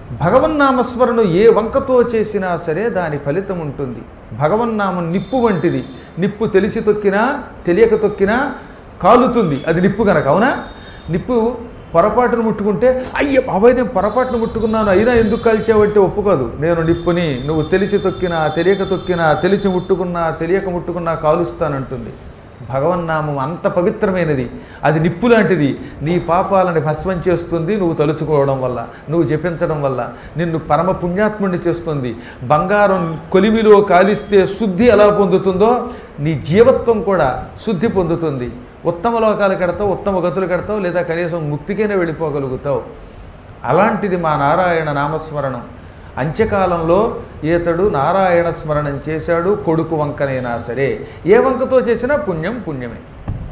భగవన్నామస్మరణ ఏ వంకతో చేసినా సరే దాని ఫలితం ఉంటుంది భగవన్నామం నిప్పు వంటిది నిప్పు తెలిసి తొక్కినా తెలియక తొక్కినా కాలుతుంది అది నిప్పు కనుక అవునా నిప్పు పొరపాటును ముట్టుకుంటే అయ్య బాబాయ్ నేను పొరపాటును ముట్టుకున్నాను అయినా ఎందుకు కాల్చావంటే ఒప్పుకోదు నేను నిప్పుని నువ్వు తెలిసి తొక్కినా తెలియక తొక్కినా తెలిసి ముట్టుకున్నా తెలియక ముట్టుకున్నా కాలుస్తానంటుంది భగవన్నామం అంత పవిత్రమైనది అది నిప్పు లాంటిది నీ పాపాలని భస్మం చేస్తుంది నువ్వు తలుచుకోవడం వల్ల నువ్వు జపించడం వల్ల నిన్ను పరమ పుణ్యాత్ముడిని చేస్తుంది బంగారం కొలిమిలో కాలిస్తే శుద్ధి ఎలా పొందుతుందో నీ జీవత్వం కూడా శుద్ధి పొందుతుంది ఉత్తమ లోకాలు కడతావు ఉత్తమ గతులు కడతావు లేదా కనీసం ముక్తికైనా వెళ్ళిపోగలుగుతావు అలాంటిది మా నారాయణ నామస్మరణం అంత్యకాలంలో ఈతడు నారాయణ స్మరణం చేశాడు కొడుకు వంకనైనా సరే ఏ వంకతో చేసినా పుణ్యం పుణ్యమే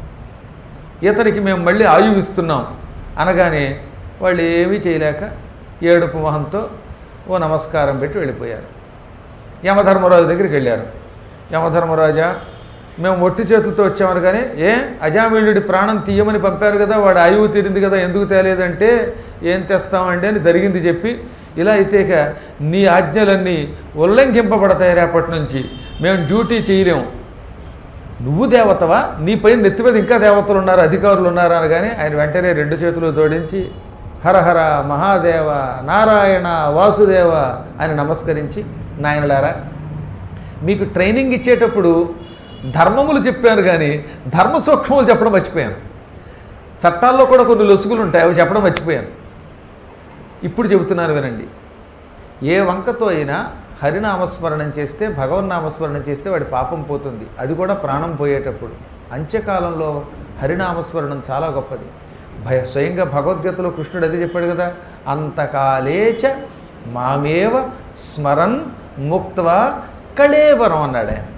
ఇతనికి మేము మళ్ళీ ఆయువు ఇస్తున్నాం అనగానే వాళ్ళు ఏమీ చేయలేక ఏడుపు మొహంతో ఓ నమస్కారం పెట్టి వెళ్ళిపోయారు యమధర్మరాజు దగ్గరికి వెళ్ళారు యమధర్మరాజా మేము ఒట్టి చేతులతో వచ్చామని కానీ ఏ అజామిళుడి ప్రాణం తీయమని పంపారు కదా వాడు ఆయువు తీరింది కదా ఎందుకు తేలేదంటే ఏం తెస్తామండి అని జరిగింది చెప్పి ఇలా అయితే ఇక నీ ఆజ్ఞలన్నీ ఉల్లంఘింపబడతాయి రేపటి నుంచి మేము డ్యూటీ చేయలేము నువ్వు దేవతవా నీ పైన నెత్తి మీద ఇంకా దేవతలు ఉన్నారు అధికారులు ఉన్నారు అనగానే ఆయన వెంటనే రెండు చేతులు జోడించి హరహర మహాదేవ నారాయణ వాసుదేవ అని నమస్కరించి నాయనలారా మీకు ట్రైనింగ్ ఇచ్చేటప్పుడు ధర్మములు చెప్పాను కానీ ధర్మ సూక్ష్మములు చెప్పడం మర్చిపోయాను చట్టాల్లో కూడా కొన్ని లొసుగులు ఉంటాయి అవి చెప్పడం మర్చిపోయాను ఇప్పుడు చెబుతున్నాను వినండి ఏ వంకతో అయినా హరినామస్మరణం చేస్తే భగవన్నామస్మరణం చేస్తే వాడి పాపం పోతుంది అది కూడా ప్రాణం పోయేటప్పుడు అంత్యకాలంలో హరినామస్మరణం చాలా గొప్పది భయ స్వయంగా భగవద్గీతలో కృష్ణుడు అది చెప్పాడు కదా అంతకాలేచ మామేవ స్మరన్ ముక్త్వా కళేవరం అన్నాడు ఆయన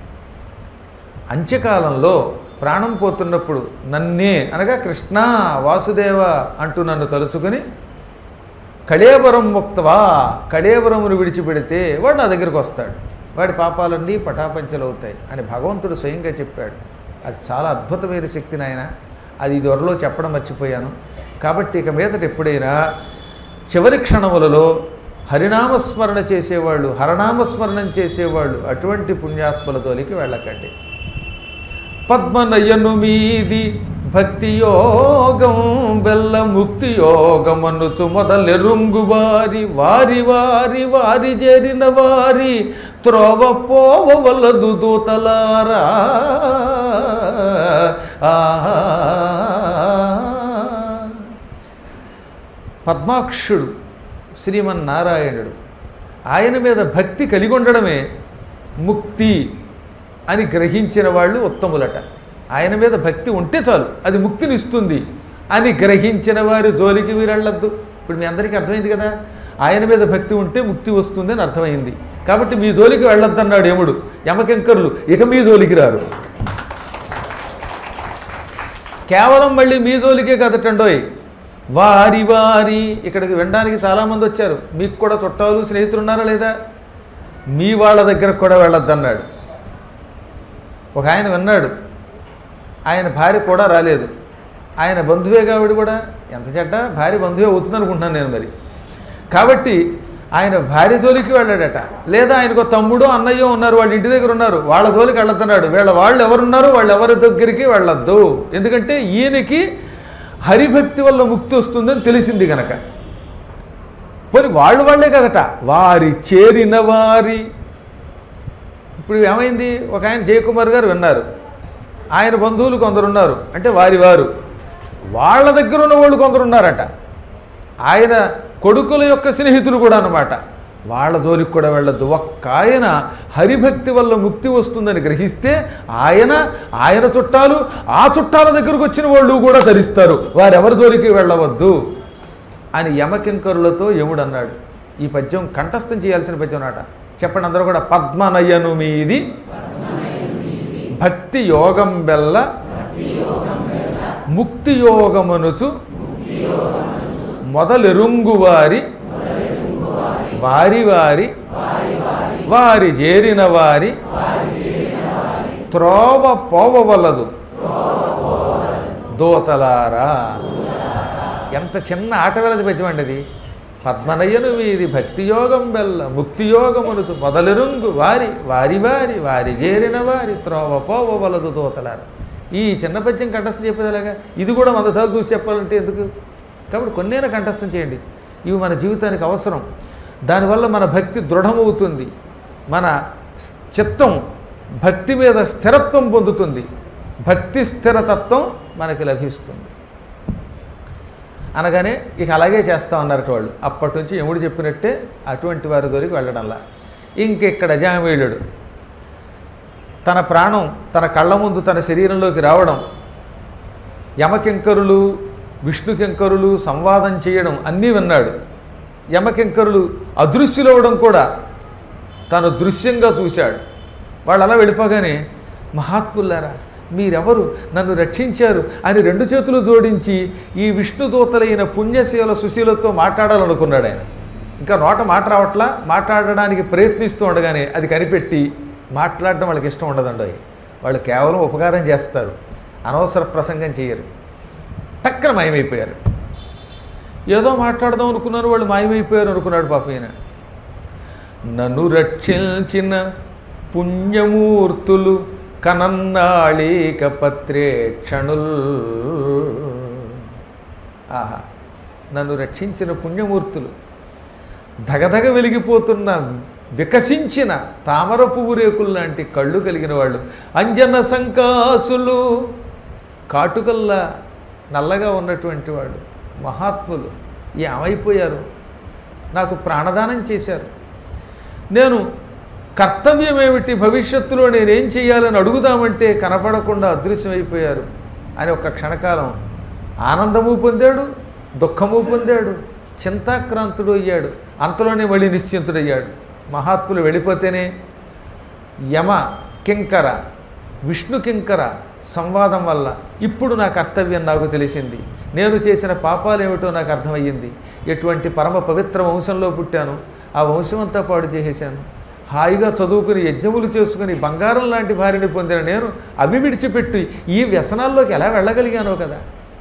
అంత్యకాలంలో ప్రాణం పోతున్నప్పుడు నన్నే అనగా కృష్ణ వాసుదేవ అంటూ నన్ను తలుచుకొని కళేవరం ముక్తవా కళేవరమును విడిచిపెడితే వాడు నా దగ్గరకు వస్తాడు వాడి పాపాలన్నీ పటాపంచలవుతాయి అని భగవంతుడు స్వయంగా చెప్పాడు అది చాలా అద్భుతమైన శక్తి నాయన అది ఇది వరలో చెప్పడం మర్చిపోయాను కాబట్టి ఇక మీదట ఎప్పుడైనా చివరి క్షణములలో హరినామస్మరణ చేసేవాళ్ళు హరనామస్మరణం చేసేవాళ్ళు అటువంటి పుణ్యాత్మలతోలికి వెళ్ళకండి పద్మనయను మీది భక్తి యోగం బెల్ల ముక్తి యోగం అనుచు మొదలెరుంగు వారి వారి వారి వారి చేరిన వారి త్రోవ పోవలదు దూతలారా పద్మాక్షుడు శ్రీమన్నారాయణుడు ఆయన మీద భక్తి కలిగి ఉండడమే ముక్తి అని గ్రహించిన వాళ్ళు ఉత్తములట ఆయన మీద భక్తి ఉంటే చాలు అది ముక్తిని ఇస్తుంది అని గ్రహించిన వారి జోలికి మీరు వెళ్ళొద్దు ఇప్పుడు మీ అందరికీ అర్థమైంది కదా ఆయన మీద భక్తి ఉంటే ముక్తి వస్తుంది అని అర్థమైంది కాబట్టి మీ జోలికి వెళ్ళొద్దన్నాడు యముడు యమకెంకర్లు ఇక మీ జోలికి రారు కేవలం మళ్ళీ మీ జోలికే కదటండోయ్ వారి వారి ఇక్కడికి వినడానికి చాలామంది వచ్చారు మీకు కూడా చుట్టాలు స్నేహితులు ఉన్నారా లేదా మీ వాళ్ళ దగ్గరకు కూడా వెళ్ళొద్దన్నాడు ఒక ఆయన విన్నాడు ఆయన భార్య కూడా రాలేదు ఆయన బంధువే కాబట్టి కూడా ఎంత చెడ్డ భార్య బంధువే అవుతుంది అనుకుంటున్నాను నేను మరి కాబట్టి ఆయన భార్య జోలికి వెళ్ళాడట లేదా ఆయనకు తమ్ముడు అన్నయ్య ఉన్నారు వాళ్ళ ఇంటి దగ్గర ఉన్నారు వాళ్ళ జోలికి వెళ్ళొద్దన్నాడు వీళ్ళ వాళ్ళు ఎవరున్నారు వాళ్ళు ఎవరి దగ్గరికి వెళ్ళొద్దు ఎందుకంటే ఈయనకి హరిభక్తి వల్ల ముక్తి వస్తుందని తెలిసింది కనుక పోనీ వాళ్ళు వాళ్ళే కదట వారి చేరిన వారి ఇప్పుడు ఏమైంది ఒక ఆయన జయకుమార్ గారు విన్నారు ఆయన బంధువులు కొందరున్నారు అంటే వారి వారు వాళ్ళ దగ్గర ఉన్న వాళ్ళు కొందరున్నారట ఆయన కొడుకుల యొక్క స్నేహితులు కూడా అన్నమాట వాళ్ళ జోలికి కూడా వెళ్ళొద్దు ఒక్క ఆయన హరిభక్తి వల్ల ముక్తి వస్తుందని గ్రహిస్తే ఆయన ఆయన చుట్టాలు ఆ చుట్టాల దగ్గరకు వచ్చిన వాళ్ళు కూడా ధరిస్తారు వారెవరి జోలికి వెళ్ళవద్దు అని యమకింకరులతో యముడు అన్నాడు ఈ పద్యం కంఠస్థం చేయాల్సిన పద్యం నాట చెప్పండి అందరూ కూడా పద్మనయను మీది భక్తి యోగం బెల్ల ముక్తి యోగమనుచు మొదలెరుంగు వారి వారి వారి వారి చేరిన వారి త్రోవ పోవవలదు దోతలారా ఎంత చిన్న ఆట వెళ్ళది పద్యం అండి అది పద్మనయను వీరి భక్తి యోగం బెల్ల ముక్తి యోగమును మొదలెరుంగు వారి వారి వారి వారి చేరిన వారి త్రోవ పోవ వలదు దోతలారు ఈ చిన్న పద్యం కంఠస్థం చెప్పేదిలాగా ఇది కూడా వంద సార్లు చూసి చెప్పాలంటే ఎందుకు కాబట్టి కొన్నేనా కంఠస్థం చేయండి ఇవి మన జీవితానికి అవసరం దానివల్ల మన భక్తి దృఢమవుతుంది మన చిత్తం భక్తి మీద స్థిరత్వం పొందుతుంది భక్తి స్థిరతత్వం మనకి లభిస్తుంది అనగానే ఇక అలాగే చేస్తా ఉన్నారట వాళ్ళు అప్పటి నుంచి ఎముడు చెప్పినట్టే అటువంటి వారి దొరికి వెళ్ళడంలా ఇంకెక్కడ జామేళ్ళుడు తన ప్రాణం తన కళ్ళ ముందు తన శరీరంలోకి రావడం యమకింకరులు విష్ణుకింకరులు సంవాదం చేయడం అన్నీ విన్నాడు యమకింకరులు అదృశ్యులవడం కూడా తను దృశ్యంగా చూశాడు వాళ్ళు అలా వెళ్ళిపోగానే మహాత్ములారా మీరెవరు నన్ను రక్షించారు అని రెండు చేతులు జోడించి ఈ విష్ణుదూతలైన పుణ్యశీల సుశీలతో మాట్లాడాలనుకున్నాడు ఆయన ఇంకా నోట మాట రావట్లా మాట్లాడడానికి ప్రయత్నిస్తూ ఉండగానే అది కనిపెట్టి మాట్లాడడం వాళ్ళకి ఇష్టం ఉండదండి వాళ్ళు కేవలం ఉపకారం చేస్తారు అనవసర ప్రసంగం చేయరు టక్కన మాయమైపోయారు ఏదో మాట్లాడదాం అనుకున్నారు వాళ్ళు మాయమైపోయారు అనుకున్నాడు పాప ఈయన నన్ను రక్షించిన పుణ్యమూర్తులు కనన్నాళీక పత్రేక్షణుల్ ఆహా నన్ను రక్షించిన పుణ్యమూర్తులు ధగధగ వెలిగిపోతున్న వికసించిన తామర పువ్వు రేకులు లాంటి కళ్ళు కలిగిన వాళ్ళు అంజన సంకాసులు కాటుకల్లా నల్లగా ఉన్నటువంటి వాళ్ళు మహాత్ములు ఏమైపోయారు నాకు ప్రాణదానం చేశారు నేను కర్తవ్యం ఏమిటి భవిష్యత్తులో నేనేం చేయాలని అడుగుదామంటే కనపడకుండా అదృశ్యమైపోయారు అని ఒక క్షణకాలం ఆనందము పొందాడు దుఃఖము పొందాడు చింతాక్రాంతుడు అయ్యాడు అంతలోనే మళ్ళీ నిశ్చింతుడయ్యాడు మహాత్ములు వెళ్ళిపోతేనే యమ కింకర విష్ణు కింకర సంవాదం వల్ల ఇప్పుడు నా కర్తవ్యం నాకు తెలిసింది నేను చేసిన పాపాలు ఏమిటో నాకు అర్థమయ్యింది ఎటువంటి పరమ పవిత్ర వంశంలో పుట్టాను ఆ వంశం అంతా పాడు చేసేశాను హాయిగా చదువుకుని యజ్ఞములు చేసుకుని బంగారం లాంటి భార్యని పొందిన నేను అవి విడిచిపెట్టి ఈ వ్యసనాల్లోకి ఎలా వెళ్ళగలిగానో కదా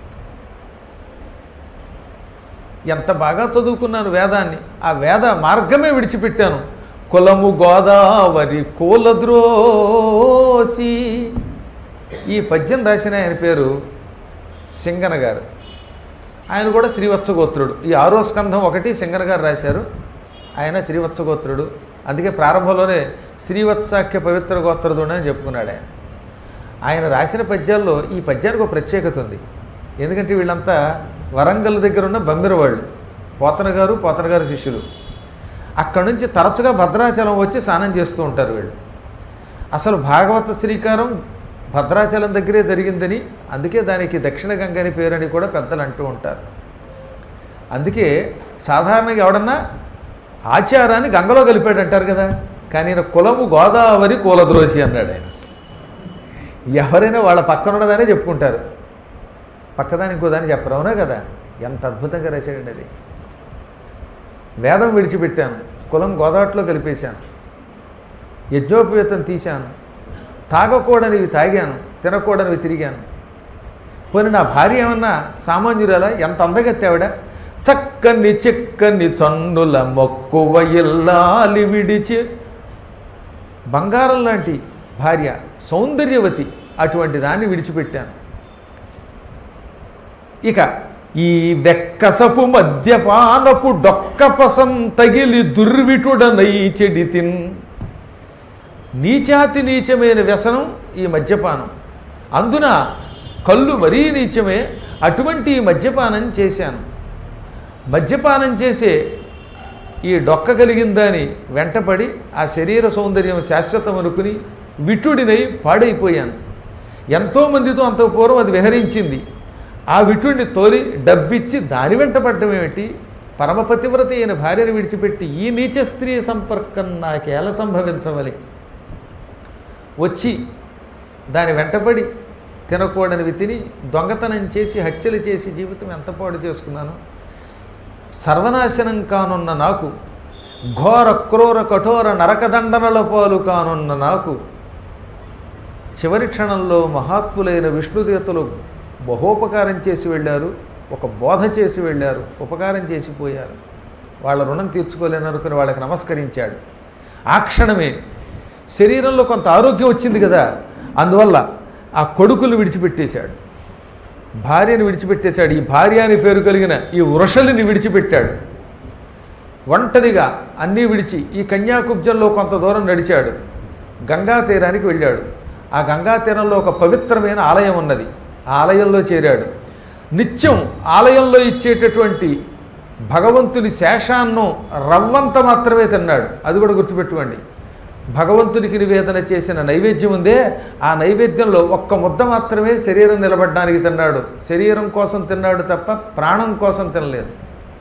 ఎంత బాగా చదువుకున్నాను వేదాన్ని ఆ వేద మార్గమే విడిచిపెట్టాను కులము గోదావరి కూలద్రోసి ఈ పద్యం రాసిన ఆయన పేరు సింగన గారు ఆయన కూడా శ్రీవత్సగోత్రుడు ఈ ఆరో స్కంధం ఒకటి సింగన గారు రాశారు ఆయన శ్రీవత్సగోత్రుడు అందుకే ప్రారంభంలోనే శ్రీవత్సాఖ్య పవిత్ర గోత్రదుడు అని చెప్పుకున్నాడు ఆయన ఆయన రాసిన పద్యాల్లో ఈ పద్యానికి ఒక ప్రత్యేకత ఉంది ఎందుకంటే వీళ్ళంతా వరంగల్ దగ్గర ఉన్న బమ్మిర వాళ్ళు పోతన గారు పోతన గారు శిష్యులు అక్కడి నుంచి తరచుగా భద్రాచలం వచ్చి స్నానం చేస్తూ ఉంటారు వీళ్ళు అసలు భాగవత శ్రీకారం భద్రాచలం దగ్గరే జరిగిందని అందుకే దానికి దక్షిణ గంగ అని పేరని కూడా పెద్దలు అంటూ ఉంటారు అందుకే సాధారణంగా ఎవడన్నా ఆచారాన్ని గంగలో కలిపాడు అంటారు కదా కానీ ఈయన కులము గోదావరి కూలద్రోసి అన్నాడు ఆయన ఎవరైనా వాళ్ళ పక్కన ఉన్నదానే చెప్పుకుంటారు పక్కదాని ఇంకో దాన్ని చెప్పరు అవునా కదా ఎంత అద్భుతంగా రాశాడండి అది వేదం విడిచిపెట్టాను కులం గోదావరిలో కలిపేశాను యజ్ఞోపవేతం తీశాను తాగకూడనివి తాగాను తినకూడనివి తిరిగాను పోనీ నా భార్య ఏమన్నా సామాన్యురాలా ఎంత అందగత్తే ఆవిడ చక్కని చిక్కని చన్నుల మొక్కువ ఇల్లాలి విడిచి బంగారం లాంటి భార్య సౌందర్యవతి అటువంటి దాన్ని విడిచిపెట్టాను ఇక ఈ వెక్కసపు మద్యపానపు డొక్కపసం తగిలి దుర్విటుడనై చెడితిన్ నీచాతి నీచమైన వ్యసనం ఈ మద్యపానం అందున కళ్ళు మరీ నీచమే అటువంటి ఈ మద్యపానం చేశాను మద్యపానం చేసే ఈ డొక్క కలిగిందని వెంటపడి ఆ శరీర సౌందర్యం శాశ్వతం అనుకుని విటుడినై పాడైపోయాను ఎంతోమందితో అంత పూర్వం అది విహరించింది ఆ విటుడిని తోలి డబ్బిచ్చి దాని వెంట పడ్డం ఏమిటి పరమపతివ్రత అయిన భార్యను విడిచిపెట్టి ఈ నీచ స్త్రీ సంపర్కం నాకేలా సంభవించవలి వచ్చి దాని వెంటపడి తినకూడనివి తిని దొంగతనం చేసి హత్యలు చేసి జీవితం ఎంత పాడు చేసుకున్నాను సర్వనాశనం కానున్న నాకు ఘోర క్రూర కఠోర నరకదండనల పాలు కానున్న నాకు చివరి క్షణంలో మహాత్ములైన విష్ణుదేవతలు బహోపకారం చేసి వెళ్ళారు ఒక బోధ చేసి వెళ్ళారు ఉపకారం చేసిపోయారు వాళ్ళ రుణం తీర్చుకోలేను అనుకుని వాళ్ళకి నమస్కరించాడు ఆ క్షణమే శరీరంలో కొంత ఆరోగ్యం వచ్చింది కదా అందువల్ల ఆ కొడుకులు విడిచిపెట్టేశాడు భార్యను విడిచిపెట్టేశాడు ఈ భార్య అని పేరు కలిగిన ఈ వృషలిని విడిచిపెట్టాడు ఒంటరిగా అన్నీ విడిచి ఈ కన్యాకుబ్జంలో కొంత దూరం నడిచాడు గంగా తీరానికి వెళ్ళాడు ఆ గంగా తీరంలో ఒక పవిత్రమైన ఆలయం ఉన్నది ఆ ఆలయంలో చేరాడు నిత్యం ఆలయంలో ఇచ్చేటటువంటి భగవంతుని శేషాన్నం రవ్వంత మాత్రమే తిన్నాడు అది కూడా గుర్తుపెట్టుకోండి భగవంతునికి నివేదన చేసిన నైవేద్యం ఉందే ఆ నైవేద్యంలో ఒక్క ముద్ద మాత్రమే శరీరం నిలబడడానికి తిన్నాడు శరీరం కోసం తిన్నాడు తప్ప ప్రాణం కోసం తినలేదు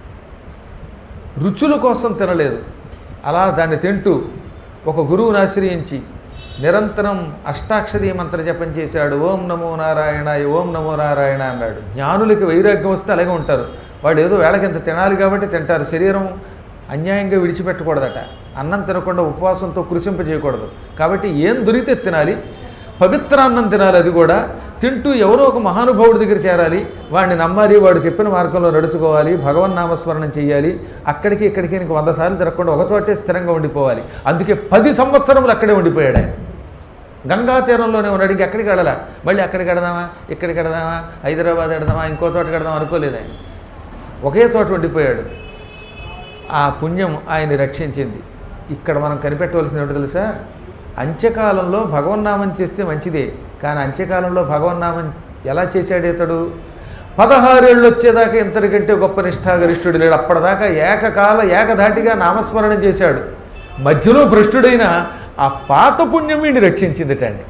రుచుల కోసం తినలేదు అలా దాన్ని తింటూ ఒక గురువుని ఆశ్రయించి నిరంతరం అష్టాక్షరీ మంత్ర జపం చేశాడు ఓం నమో నారాయణ ఓం నమో నారాయణ అన్నాడు జ్ఞానులకి వైరాగ్యం వస్తే అలాగే ఉంటారు వాడు ఏదో వేళకింత తినాలి కాబట్టి తింటారు శరీరం అన్యాయంగా విడిచిపెట్టకూడదట అన్నం తినకుండా ఉపవాసంతో కృషింప చేయకూడదు కాబట్టి ఏం దొరికితే తినాలి పవిత్ర అన్నం తినాలి అది కూడా తింటూ ఎవరో ఒక మహానుభావుడి దగ్గర చేరాలి వాడిని నమ్మాలి వాడు చెప్పిన మార్గంలో నడుచుకోవాలి భగవన్ నామస్మరణం చేయాలి అక్కడికి ఇక్కడికి ఇంక వంద సార్లు తిరగకుండా ఒక చోటే స్థిరంగా ఉండిపోవాలి అందుకే పది సంవత్సరములు అక్కడే ఉండిపోయాడు ఆయన గంగా తీరంలోనే ఉన్నాడు ఇంక ఎక్కడికి వెళ్ళాలా మళ్ళీ అక్కడికి వెడదామా ఇక్కడికి వెడదామా హైదరాబాద్ వెడదామా ఇంకో చోటకి వెడదామా అనుకోలేదు ఆయన ఒకే చోట ఉండిపోయాడు ఆ పుణ్యం ఆయన్ని రక్షించింది ఇక్కడ మనం కనిపెట్టవలసిన ఏంటో తెలుసా అంత్యకాలంలో భగవన్నామం చేస్తే మంచిదే కానీ అంత్యకాలంలో భగవన్నామం ఎలా చేశాడు ఇతడు పదహారేళ్ళు వచ్చేదాకా ఇంతటికంటే గొప్ప నిష్ఠాగరిష్ఠుడు లేడు అప్పటిదాకా ఏకకాల ఏకధాటిగా నామస్మరణం చేశాడు మధ్యలో భ్రష్టుడైన ఆ పాత పుణ్యం వీడిని రక్షించిందిటండి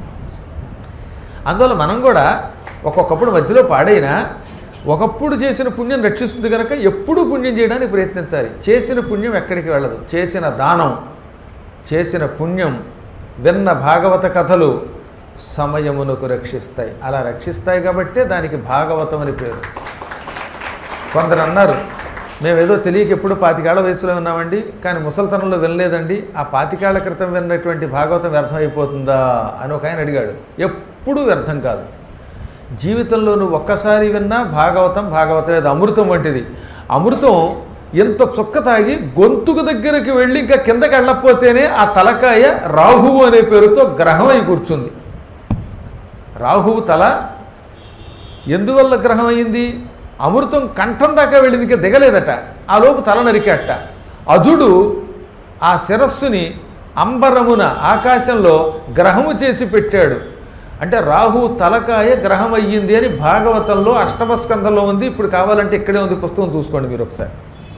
అందువల్ల మనం కూడా ఒక్కొక్కప్పుడు మధ్యలో పాడైనా ఒకప్పుడు చేసిన పుణ్యం రక్షిస్తుంది కనుక ఎప్పుడూ పుణ్యం చేయడానికి ప్రయత్నించాలి చేసిన పుణ్యం ఎక్కడికి వెళ్ళదు చేసిన దానం చేసిన పుణ్యం విన్న భాగవత కథలు సమయమునకు రక్షిస్తాయి అలా రక్షిస్తాయి కాబట్టే దానికి భాగవతం అని పేరు కొందరు అన్నారు మేమేదో తెలియక ఎప్పుడు పాతికేళ్ల వయసులో ఉన్నామండి కానీ ముసలితనంలో వినలేదండి ఆ పాతికేళ్ల క్రితం విన్నటువంటి భాగవతం వ్యర్థం అయిపోతుందా అని ఒక ఆయన అడిగాడు ఎప్పుడూ వ్యర్థం కాదు జీవితంలో నువ్వు ఒక్కసారి విన్నా భాగవతం భాగవతం అది అమృతం వంటిది అమృతం ఎంత చుక్క తాగి గొంతుకు దగ్గరికి వెళ్ళి ఇంకా కిందకి వెళ్ళకపోతేనే ఆ తలకాయ రాహువు అనే పేరుతో గ్రహం అయి కూర్చుంది రాహువు తల ఎందువల్ల గ్రహం అయింది అమృతం కంఠం దాకా వెళ్ళింది ఇంకా దిగలేదట ఆ లోపు తల నరికేట అజుడు ఆ శిరస్సుని అంబరమున ఆకాశంలో గ్రహము చేసి పెట్టాడు అంటే రాహు తలకాయ గ్రహం అయ్యింది అని భాగవతంలో అష్టమ స్కందంలో ఉంది ఇప్పుడు కావాలంటే ఇక్కడే ఉంది పుస్తకం చూసుకోండి మీరు ఒకసారి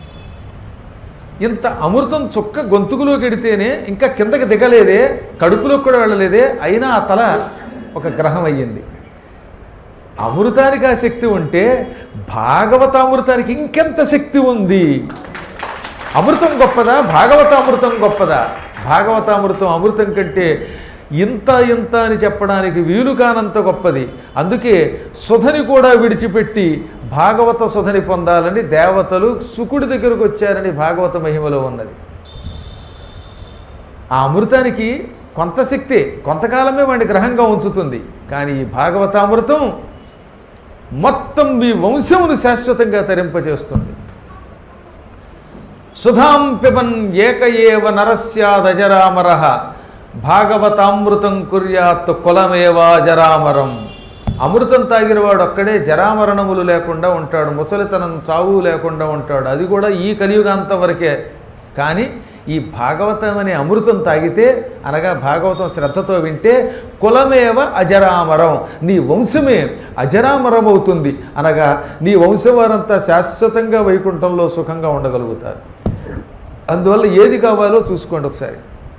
ఇంత అమృతం చుక్క గొంతుకులోకి ఎడితేనే ఇంకా కిందకి దిగలేదే కడుపులోకి కూడా వెళ్ళలేదే అయినా ఆ తల ఒక గ్రహం అయ్యింది అమృతానికి ఆ శక్తి ఉంటే భాగవతామృతానికి ఇంకెంత శక్తి ఉంది అమృతం గొప్పదా భాగవతామృతం గొప్పదా భాగవతామృతం అమృతం కంటే ఇంత ఇంత అని చెప్పడానికి వీలు కానంత గొప్పది అందుకే సుధని కూడా విడిచిపెట్టి భాగవత సుధని పొందాలని దేవతలు సుకుడి దగ్గరకు వచ్చారని భాగవత మహిమలో ఉన్నది ఆ అమృతానికి కొంత శక్తి కొంతకాలమే వాడిని గ్రహంగా ఉంచుతుంది కానీ ఈ భాగవతామృతం మొత్తం మీ వంశమును శాశ్వతంగా తరింపజేస్తుంది సుధాం పిబన్ ఏక ఏవ నరస్యాదజరామర భాగవతామృతం కుర్యాత్ కులమేవా జరామరం అమృతం తాగినవాడు ఒక్కడే జరామరణములు లేకుండా ఉంటాడు ముసలితనం చావు లేకుండా ఉంటాడు అది కూడా ఈ కలియుగాంతం వరకే కానీ ఈ భాగవతం అనే అమృతం తాగితే అనగా భాగవతం శ్రద్ధతో వింటే కులమేవ అజరామరం నీ వంశమే అజరామరం అవుతుంది అనగా నీ వంశం వారంతా శాశ్వతంగా వైకుంఠంలో సుఖంగా ఉండగలుగుతారు అందువల్ల ఏది కావాలో చూసుకోండి ఒకసారి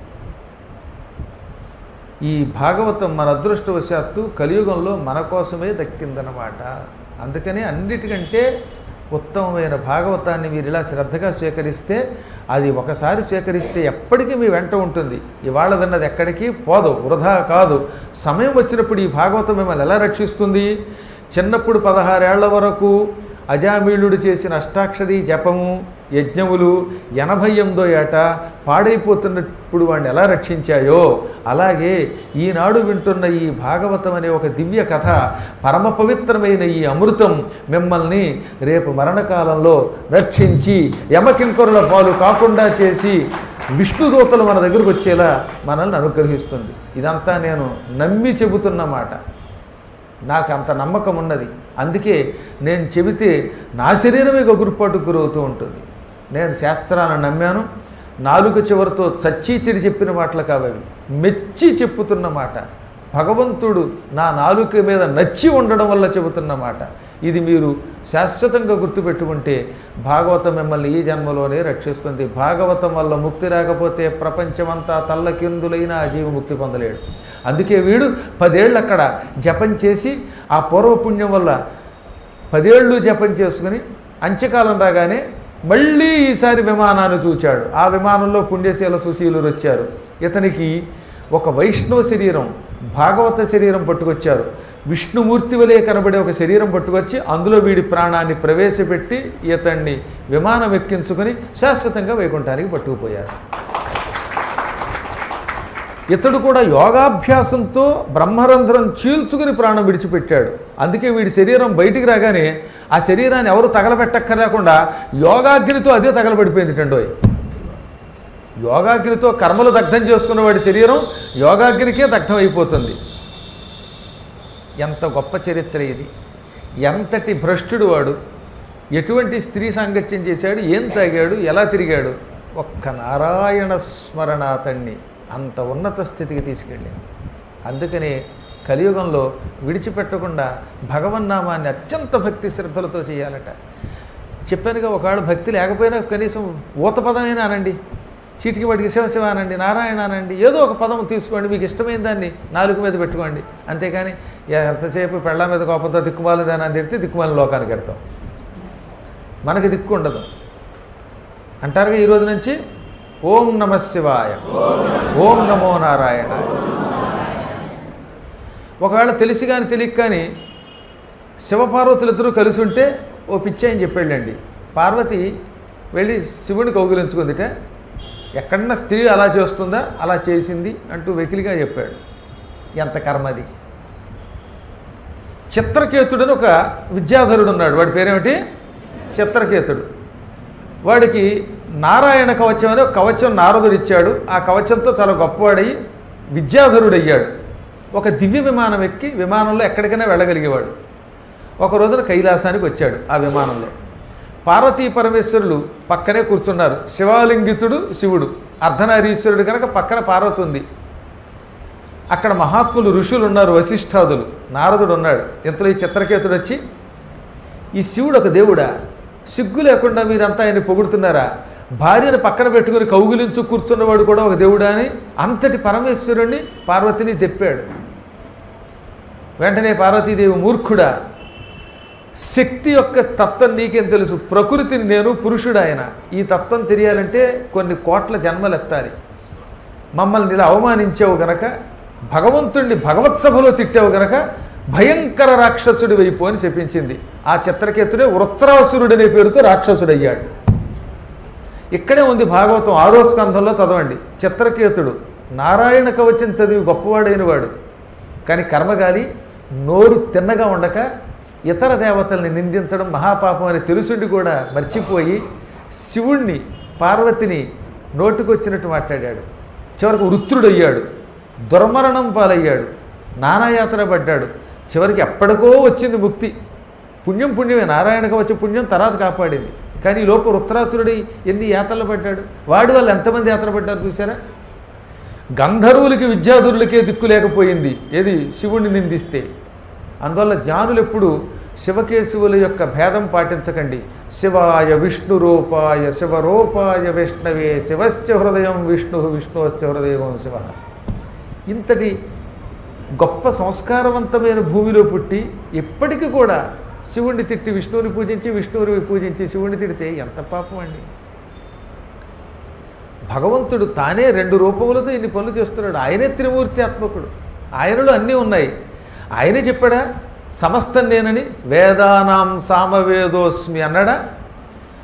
ఈ భాగవతం మన అదృష్టవశాత్తు కలియుగంలో మన కోసమే దక్కిందనమాట అందుకని అన్నిటికంటే ఉత్తమమైన భాగవతాన్ని మీరు ఇలా శ్రద్ధగా స్వీకరిస్తే అది ఒకసారి స్వీకరిస్తే ఎప్పటికీ మీ వెంట ఉంటుంది ఇవాళ విన్నది ఎక్కడికి పోదు వృధా కాదు సమయం వచ్చినప్పుడు ఈ భాగవతం మిమ్మల్ని ఎలా రక్షిస్తుంది చిన్నప్పుడు పదహారేళ్ల వరకు అజామీళుడు చేసిన అష్టాక్షరి జపము యజ్ఞములు ఎనభై ఎనిమిదో ఏట పాడైపోతున్నప్పుడు వాడిని ఎలా రక్షించాయో అలాగే ఈనాడు వింటున్న ఈ భాగవతం అనే ఒక దివ్య కథ పరమ పవిత్రమైన ఈ అమృతం మిమ్మల్ని రేపు మరణకాలంలో రక్షించి యమకింకరుల పాలు కాకుండా చేసి విష్ణుదూతలు మన దగ్గరకు వచ్చేలా మనల్ని అనుగ్రహిస్తుంది ఇదంతా నేను నమ్మి చెబుతున్న మాట నాకు అంత నమ్మకం ఉన్నది అందుకే నేను చెబితే నా శరీరమే గగురుపాటుకు గురవుతూ ఉంటుంది నేను శాస్త్రాలను నమ్మాను నాలుగు చివరితో చచ్చి చెడి చెప్పిన మాటలు కావవి మెచ్చి చెప్పుతున్న మాట భగవంతుడు నా నాలుక మీద నచ్చి ఉండడం వల్ల చెబుతున్న మాట ఇది మీరు శాశ్వతంగా గుర్తుపెట్టుకుంటే భాగవతం మిమ్మల్ని ఈ జన్మలోనే రక్షిస్తుంది భాగవతం వల్ల ముక్తి రాకపోతే ప్రపంచమంతా తల్లకిందులైన ఆ జీవి ముక్తి పొందలేడు అందుకే వీడు పదేళ్ళు అక్కడ జపం చేసి ఆ పూర్వపుణ్యం వల్ల పదేళ్ళు జపం చేసుకుని అంత్యకాలం రాగానే మళ్ళీ ఈసారి విమానాన్ని చూచాడు ఆ విమానంలో పుణ్యశీల సుశీలురు వచ్చారు ఇతనికి ఒక వైష్ణవ శరీరం భాగవత శరీరం పట్టుకొచ్చారు విష్ణుమూర్తి వలె కనబడే ఒక శరీరం పట్టుకొచ్చి అందులో వీడి ప్రాణాన్ని ప్రవేశపెట్టి ఇతన్ని విమానం ఎక్కించుకొని శాశ్వతంగా వైకుంఠానికి పట్టుకుపోయారు ఇతడు కూడా యోగాభ్యాసంతో బ్రహ్మరంధ్రం చీల్చుకుని ప్రాణం విడిచిపెట్టాడు అందుకే వీడి శరీరం బయటికి రాగానే ఆ శరీరాన్ని ఎవరు తగలబెట్టక్కర్లేకుండా యోగాగ్నితో అదే తగలబడిపోయింది టండోయ్ యోగాగ్నితో కర్మలు దగ్ధం చేసుకున్న వాడి శరీరం యోగాగ్నికే దగ్ధం అయిపోతుంది ఎంత గొప్ప చరిత్ర ఇది ఎంతటి భ్రష్టుడు వాడు ఎటువంటి స్త్రీ సాంగత్యం చేశాడు ఏం తాగాడు ఎలా తిరిగాడు ఒక్క నారాయణ స్మరణ అతన్ని అంత ఉన్నత స్థితికి తీసుకెళ్ళింది అందుకనే కలియుగంలో విడిచిపెట్టకుండా భగవన్నామాన్ని అత్యంత భక్తి శ్రద్ధలతో చేయాలట చెప్పానుగా ఒకవేళ భక్తి లేకపోయినా కనీసం ఊత పదమైనా అనండి చీటికి వాటికి శివశివ అనండి నారాయణ అనండి ఏదో ఒక పదం తీసుకోండి మీకు ఇష్టమైన దాన్ని నాలుగు మీద పెట్టుకోండి అంతేకాని ఎంతసేపు పెళ్ళ మీద కోపంతో దిక్కుమాలి దాన్ని అని తిడితే దిక్కుమాలి లోకానికి వెళ్తాం మనకి దిక్కు ఉండదు అంటారుగా ఈ రోజు నుంచి ఓం నమ శివాయ ఓం నమో నారాయణ ఒకవేళ తెలిసి కానీ తెలియక కానీ శివపార్వతులిద్దరూ కలిసి ఉంటే ఓ పిచ్చి అని చెప్పాళ్ళండి పార్వతి వెళ్ళి శివుని కౌగిలించుకుందిట ఎక్కడన్నా స్త్రీ అలా చేస్తుందా అలా చేసింది అంటూ వెకిలిగా చెప్పాడు ఎంత కర్మది చిత్రకేతుడని ఒక విద్యాధరుడు ఉన్నాడు వాడి పేరేమిటి చిత్రకేతుడు వాడికి నారాయణ కవచం అనే ఒక కవచం నారదుడు ఇచ్చాడు ఆ కవచంతో చాలా గొప్పవాడై విద్యాధరుడయ్యాడు ఒక దివ్య విమానం ఎక్కి విమానంలో ఎక్కడికైనా వెళ్ళగలిగేవాడు ఒక రోజున కైలాసానికి వచ్చాడు ఆ విమానంలో పార్వతీ పరమేశ్వరులు పక్కనే కూర్చున్నారు శివాలింగితుడు శివుడు అర్ధనారీశ్వరుడు కనుక పక్కన పార్వతి ఉంది అక్కడ మహాత్ములు ఋషులు ఉన్నారు వశిష్ఠాదులు నారదుడు ఉన్నాడు ఇంతలో ఈ చిత్రకేతుడు వచ్చి ఈ శివుడు ఒక దేవుడా సిగ్గు లేకుండా మీరంతా ఆయన పొగుడుతున్నారా భార్యను పక్కన పెట్టుకుని కౌగిలించు కూర్చున్నవాడు కూడా ఒక దేవుడా అని అంతటి పరమేశ్వరుణ్ణి పార్వతిని తెప్పాడు వెంటనే పార్వతీదేవి మూర్ఖుడా శక్తి యొక్క తత్వం నీకేం తెలుసు ప్రకృతిని నేను పురుషుడు ఆయన ఈ తత్వం తెలియాలంటే కొన్ని కోట్ల జన్మలు ఎత్తాలి మమ్మల్ని ఇలా అవమానించావు గనక భగవంతుణ్ణి భగవత్ సభలో తిట్టావు గనక భయంకర రాక్షసుడి వైపు అని చెప్పించింది ఆ చిత్రకేతుడే వృత్రాసురుడనే పేరుతో రాక్షసుడయ్యాడు ఇక్కడే ఉంది భాగవతం ఆరో స్కంధంలో చదవండి చిత్రకేతుడు నారాయణ కవచం చదివి గొప్పవాడైన వాడు కానీ కర్మగాలి నోరు తిన్నగా ఉండక ఇతర దేవతల్ని నిందించడం మహాపాపం అని తెలుసుండి కూడా మర్చిపోయి శివుణ్ణి పార్వతిని నోటుకొచ్చినట్టు మాట్లాడాడు చివరికి వృత్రుడయ్యాడు దుర్మరణం పాలయ్యాడు నానాయాత్ర పడ్డాడు చివరికి ఎప్పటికో వచ్చింది ముక్తి పుణ్యం పుణ్యమే నారాయణకు వచ్చే పుణ్యం తర్వాత కాపాడింది కానీ ఈ లోపు వృత్రాసురుడి ఎన్ని యాత్రలు పడ్డాడు వాడి వల్ల ఎంతమంది యాత్ర పడ్డారు చూసారా గంధర్వులకి విద్యాధురులకే దిక్కు లేకపోయింది ఏది శివుణ్ణి నిందిస్తే అందువల్ల జ్ఞానులు ఎప్పుడు శివకేశవుల యొక్క భేదం పాటించకండి శివాయ విష్ణు రూపాయ శివరూపాయ విష్ణవే శివశ్చ హృదయం విష్ణు విష్ణువశ్చ హృదయం శివ ఇంతటి గొప్ప సంస్కారవంతమైన భూమిలో పుట్టి ఎప్పటికీ కూడా శివుణ్ణి తిట్టి విష్ణువుని పూజించి విష్ణువుని పూజించి శివుణ్ణి తిడితే ఎంత పాపం అండి భగవంతుడు తానే రెండు రూపములతో ఇన్ని పనులు చేస్తున్నాడు ఆయనే త్రిమూర్తి ఆత్మకుడు ఆయనలో అన్నీ ఉన్నాయి ఆయనే చెప్పాడా సమస్తం నేనని వేదానాం సామవేదోస్మి అన్నాడా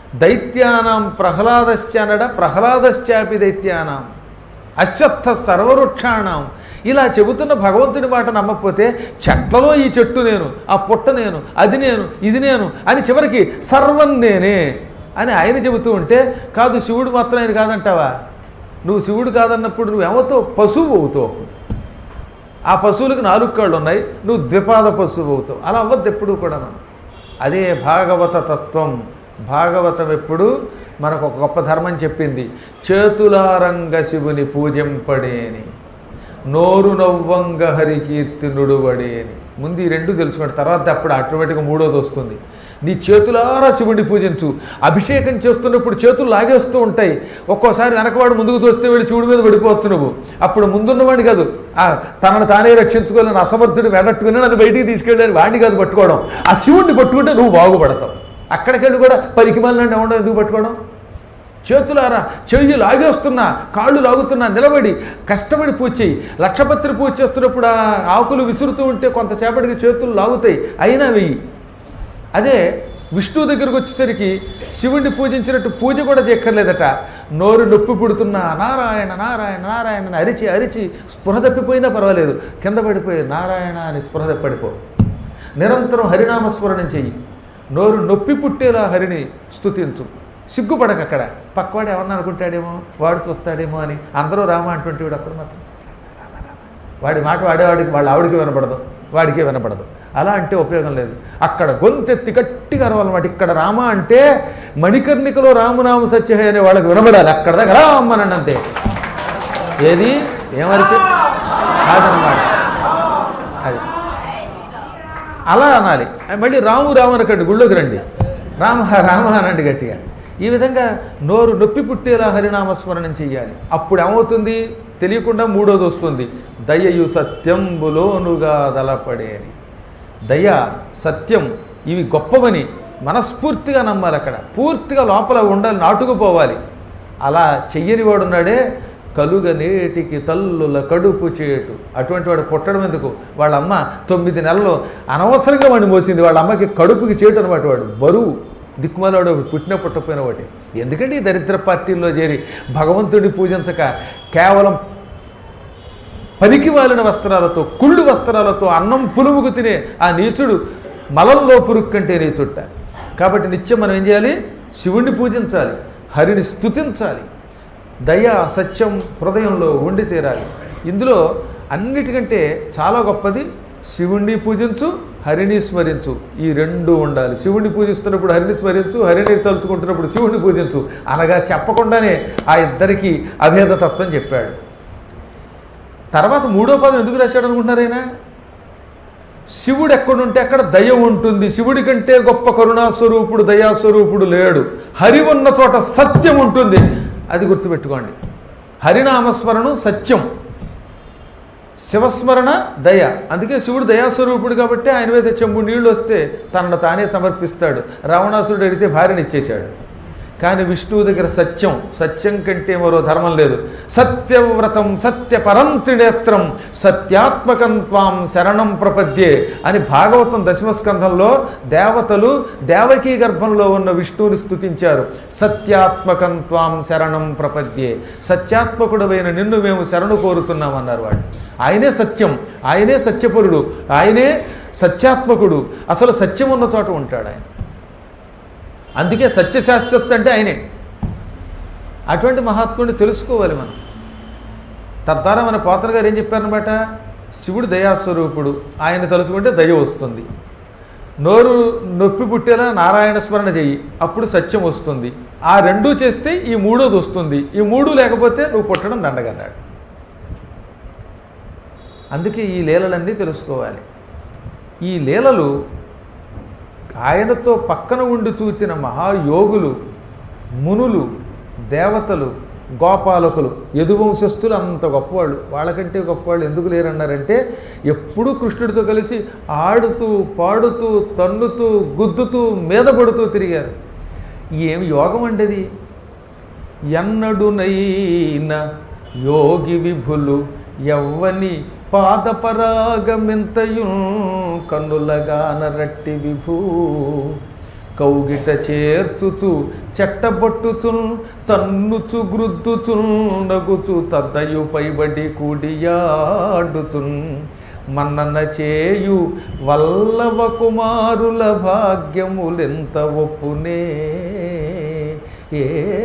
దైత్యానాం ప్రహ్లాదశ్చ అనడ ప్రహ్లాదశ్చాపి దైత్యానాం అశ్వత్థ సర్వవృక్షాణం ఇలా చెబుతున్న భగవంతుని మాట నమ్మకపోతే చెట్లలో ఈ చెట్టు నేను ఆ పుట్ట నేను అది నేను ఇది నేను అని చివరికి సర్వం నేనే అని ఆయన చెబుతూ ఉంటే కాదు శివుడు మాత్రం ఆయన కాదంటావా నువ్వు శివుడు కాదన్నప్పుడు నువ్వు ఏమవుతావు పశువు అవుతావు అప్పుడు ఆ పశువులకు నాలుగు కాళ్ళు ఉన్నాయి నువ్వు ద్విపాద పశువు అవుతావు అలా అవ్వద్దు ఎప్పుడు కూడా మనం అదే భాగవత తత్వం భాగవతం ఎప్పుడు మనకు ఒక గొప్ప ధర్మం చెప్పింది చేతులారంగ శివుని పూజింపడేని నోరు నవ్వంగ హరికీర్తి నుడువడేని ముందు ఈ రెండు తెలుసుకోండి తర్వాత అప్పుడు ఆటోమేటిక్గా మూడోది వస్తుంది నీ చేతులారా శివుడిని పూజించు అభిషేకం చేస్తున్నప్పుడు చేతులు లాగేస్తూ ఉంటాయి ఒక్కోసారి వెనకవాడు ముందుకు తోస్తే వెళ్ళి శివుడి మీద పడిపోవచ్చు నువ్వు అప్పుడు ముందున్నవాడిని కాదు ఆ తనను తానే రక్షించుకోవాలని అసమర్థుడు వెనట్టుకుని నన్ను బయటికి తీసుకెళ్ళాను వాడిని కాదు పట్టుకోవడం ఆ శివుడిని పట్టుకుంటే నువ్వు బాగుపడతావు అక్కడికి వెళ్ళి కూడా పరికి మళ్ళీ ఉండడం ఎందుకు పట్టుకోవడం చేతులారా చెయ్యి లాగేస్తున్నా కాళ్ళు లాగుతున్నా నిలబడి కష్టపడి పూజ చేయి లక్షపత్రి పూజ చేస్తున్నప్పుడు ఆ ఆకులు విసురుతూ ఉంటే కొంతసేపటికి చేతులు లాగుతాయి అయినా వెయ్యి అదే విష్ణువు దగ్గరకు వచ్చేసరికి శివుణ్ణి పూజించినట్టు పూజ కూడా చేయక్కర్లేదట నోరు నొప్పి పుడుతున్నా నారాయణ నారాయణ నారాయణ అని అరిచి అరిచి స్పృహ తప్పిపోయినా పర్వాలేదు కింద పడిపోయి నారాయణ అని స్పృహ తప్పిపడిపో నిరంతరం హరినామస్మరణం చెయ్యి నోరు నొప్పి పుట్టేలా హరిని స్తుతించు సిగ్గుపడక అక్కడ పక్కవాడు ఎవరన్నా అనుకుంటాడేమో వాడు చూస్తాడేమో అని అందరూ రామ అంటుంటే వీడు అక్కడ మాత్రం రామ, రామ. వాడి మాట వాడేవాడికి వాళ్ళ ఆవిడికి వినపడదు వాడికే వినపడదు అలా అంటే ఉపయోగం లేదు అక్కడ గొంతెత్తి గట్టిగా అరవాలన్నమాట ఇక్కడ రామ అంటే మణికర్ణికలో రామనామ సత్యహే అనే వాళ్ళకి వినపడాలి అక్కడ దగ్గర రామ్ అనండి అంతే ఏది ఏమరిచి కాదనమాట అది అలా అనాలి మళ్ళీ రాము రాము అనకండి గుళ్ళోకి రండి రామ రామ అనండి గట్టిగా ఈ విధంగా నోరు నొప్పి పుట్టేలా హరినామస్మరణం చెయ్యాలి అప్పుడు ఏమవుతుంది తెలియకుండా మూడోది వస్తుంది దయయు సత్యంబులోనుగా దలపడే అని దయ సత్యం ఇవి గొప్పవని మనస్ఫూర్తిగా నమ్మాలి అక్కడ పూర్తిగా లోపల ఉండాలి నాటుకుపోవాలి అలా చెయ్యని వాడు ఉన్నాడే కలుగ నేటికి తల్లుల కడుపు చేటు అటువంటి వాడు పుట్టడం ఎందుకు వాళ్ళ అమ్మ తొమ్మిది నెలలు అనవసరంగా వాడిని మోసింది వాళ్ళ అమ్మకి కడుపుకి చేటు అనమాట వాడు బరువు దిక్కుమాలాడు పుట్టిన పుట్టపోయిన వాటి ఎందుకంటే ఈ దరిద్ర పార్టీల్లో చేరి భగవంతుడిని పూజించక కేవలం పనికి వాలిన వస్త్రాలతో కుళ్ళు వస్త్రాలతో అన్నం పులుముకు తినే ఆ నీచుడు మలంలో పురుగు కంటే నీచుట్ట కాబట్టి నిత్యం మనం ఏం చేయాలి శివుణ్ణి పూజించాలి హరిని స్తుతించాలి దయ సత్యం హృదయంలో ఉండి తీరాలి ఇందులో అన్నిటికంటే చాలా గొప్పది శివుణ్ణి పూజించు హరిని స్మరించు ఈ రెండు ఉండాలి శివుణ్ణి పూజిస్తున్నప్పుడు హరిని స్మరించు హరిని తలుచుకుంటున్నప్పుడు శివుణ్ణి పూజించు అనగా చెప్పకుండానే ఆ ఇద్దరికి అభేద తత్వం చెప్పాడు తర్వాత మూడో పదం ఎందుకు రాశాడు అనుకుంటున్నారైనా శివుడు ఎక్కడుంటే అక్కడ దయ ఉంటుంది శివుడి కంటే గొప్ప కరుణాస్వరూపుడు దయాస్వరూపుడు లేడు హరి ఉన్న చోట సత్యం ఉంటుంది అది గుర్తుపెట్టుకోండి హరినామస్మరణం సత్యం శివస్మరణ దయ అందుకే శివుడు దయాస్వరూపుడు కాబట్టి ఆయన మీద చెంబు నీళ్లు వస్తే తనను తానే సమర్పిస్తాడు రావణాసురుడు అడిగితే భార్యని ఇచ్చేశాడు కానీ విష్ణువు దగ్గర సత్యం సత్యం కంటే మరో ధర్మం లేదు సత్యవ్రతం సత్యపరం త్రినేత్రం సత్యాత్మకం త్వాం శరణం ప్రపద్యే అని భాగవతం దశమస్కంధంలో దేవతలు దేవకీ గర్భంలో ఉన్న విష్ణువుని స్తుతించారు సత్యాత్మకం త్వాం శరణం ప్రపద్యే సత్యాత్మకుడమైన నిన్ను మేము శరణు కోరుతున్నామన్నారు వాడు ఆయనే సత్యం ఆయనే సత్యపరుడు ఆయనే సత్యాత్మకుడు అసలు సత్యం ఉన్న చోట ఉంటాడు ఆయన అందుకే సత్యశాశ్వత్ అంటే ఆయనే అటువంటి మహాత్ముడిని తెలుసుకోవాలి మనం తద్వారా మన పోతన గారు ఏం చెప్పారనమాట శివుడు దయాస్వరూపుడు ఆయన తలుచుకుంటే దయ వస్తుంది నోరు నొప్పి పుట్టేలా నారాయణ స్మరణ చెయ్యి అప్పుడు సత్యం వస్తుంది ఆ రెండూ చేస్తే ఈ మూడోది వస్తుంది ఈ మూడు లేకపోతే నువ్వు పుట్టడం దండగన్నాడు అందుకే ఈ లీలలన్నీ తెలుసుకోవాలి ఈ లీలలు ఆయనతో పక్కన ఉండి చూచిన మహాయోగులు మునులు దేవతలు గోపాలకులు యదువంశస్థులు అంత గొప్పవాళ్ళు వాళ్ళకంటే గొప్పవాళ్ళు ఎందుకు లేరన్నారంటే ఎప్పుడూ కృష్ణుడితో కలిసి ఆడుతూ పాడుతూ తన్నుతూ గుద్దుతూ మీద పడుతూ తిరిగారు ఏం యోగం అండి ఎన్నడునైన యోగి విభులు ఎవ్వని పాదపరాగమెంతయు కన్నులగాన రట్టి విభూ కౌగిట చేర్చుచు చెట్టబొట్టుచున్ తన్నుచు గ్రుద్దుచున్ నగుచు తద్దయు పైబడి కూడియాడుచున్ మన్నన చేయు వల్లవ కుమారుల భాగ్యములెంత ఒప్పునే ఏ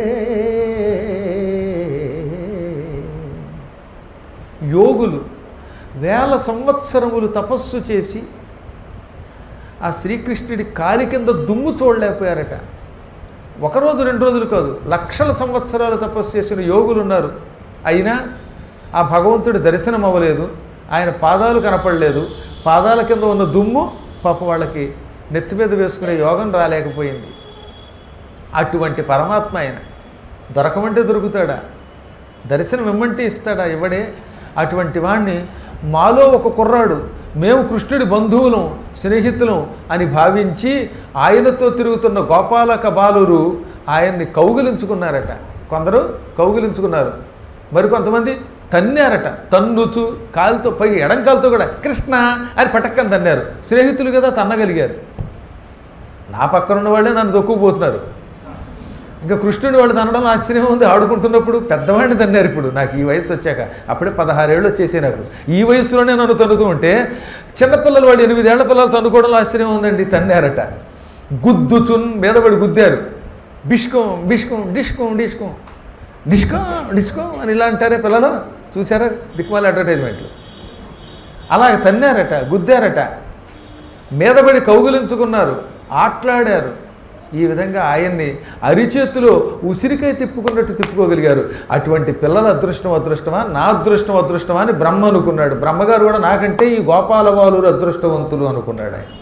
యోగులు వేల సంవత్సరములు తపస్సు చేసి ఆ శ్రీకృష్ణుడి కాలి కింద దుమ్ము చూడలేకపోయారట ఒకరోజు రెండు రోజులు కాదు లక్షల సంవత్సరాలు తపస్సు చేసిన యోగులు ఉన్నారు అయినా ఆ భగవంతుడి దర్శనం అవ్వలేదు ఆయన పాదాలు కనపడలేదు పాదాల కింద ఉన్న దుమ్ము పాప వాళ్ళకి నెత్తి మీద వేసుకునే యోగం రాలేకపోయింది అటువంటి పరమాత్మ ఆయన దొరకమంటే దొరుకుతాడా దర్శనం ఇమ్మంటే ఇస్తాడా ఇవ్వడే అటువంటి వాణ్ణి మాలో ఒక కుర్రాడు మేము కృష్ణుడి బంధువులం స్నేహితులం అని భావించి ఆయనతో తిరుగుతున్న గోపాలక బాలురు ఆయన్ని కౌగిలించుకున్నారట కొందరు కౌగిలించుకున్నారు మరికొంతమంది తన్నారట తన్నుచు కాలుతో పై ఎడంకాలతో కూడా కృష్ణ అని పటక్కని తన్నారు స్నేహితులు కదా తన్నగలిగారు నా పక్కన ఉన్న వాళ్ళే నన్ను తొక్కుపోతున్నారు ఇంకా కృష్ణుడి వాళ్ళు తనడం ఆశ్చర్యం ఉంది ఆడుకుంటున్నప్పుడు పెద్దవాడిని తన్నారు ఇప్పుడు నాకు ఈ వయసు వచ్చాక అప్పుడే పదహారేళ్ళు వచ్చేసాయి నాకు ఈ వయసులోనే నన్ను తన్నుతూ ఉంటే చిన్నపిల్లలు వాళ్ళు ఎనిమిదేళ్ల పిల్లలు తన్నుకోవడంలో ఆశ్చర్యం ఉందండి తన్నారట గుద్దుచున్ మీద పడి గుద్దారు బిష్కం బిష్కం డిష్కం డిష్కం డిష్కం డిష్కం అని ఇలా అంటారే పిల్లలు చూసారా దిక్మాల అడ్వర్టైజ్మెంట్లు అలాగ తన్నారట గుద్దారట మీదబడి కౌగులించుకున్నారు ఆట్లాడారు ఈ విధంగా ఆయన్ని అరిచేతిలో ఉసిరికాయ తిప్పుకున్నట్టు తిప్పుకోగలిగారు అటువంటి పిల్లల అదృష్టం అదృష్టమా నా అదృష్టం అదృష్టమా అని బ్రహ్మ అనుకున్నాడు బ్రహ్మగారు కూడా నాకంటే ఈ గోపాలవాలు అదృష్టవంతులు అనుకున్నాడు ఆయన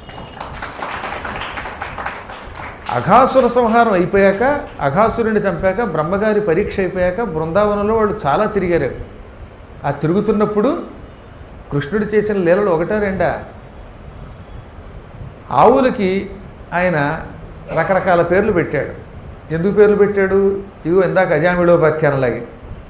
అఘాసుర సంహారం అయిపోయాక అఘాసురుని చంపాక బ్రహ్మగారి పరీక్ష అయిపోయాక బృందావనంలో వాళ్ళు చాలా తిరిగారు ఆ తిరుగుతున్నప్పుడు కృష్ణుడు చేసిన లీలలు ఒకటా రెండా ఆవులకి ఆయన రకరకాల పేర్లు పెట్టాడు ఎందుకు పేర్లు పెట్టాడు ఇదిగో ఇందాక అజామిడోపాఖ్యానంలాగే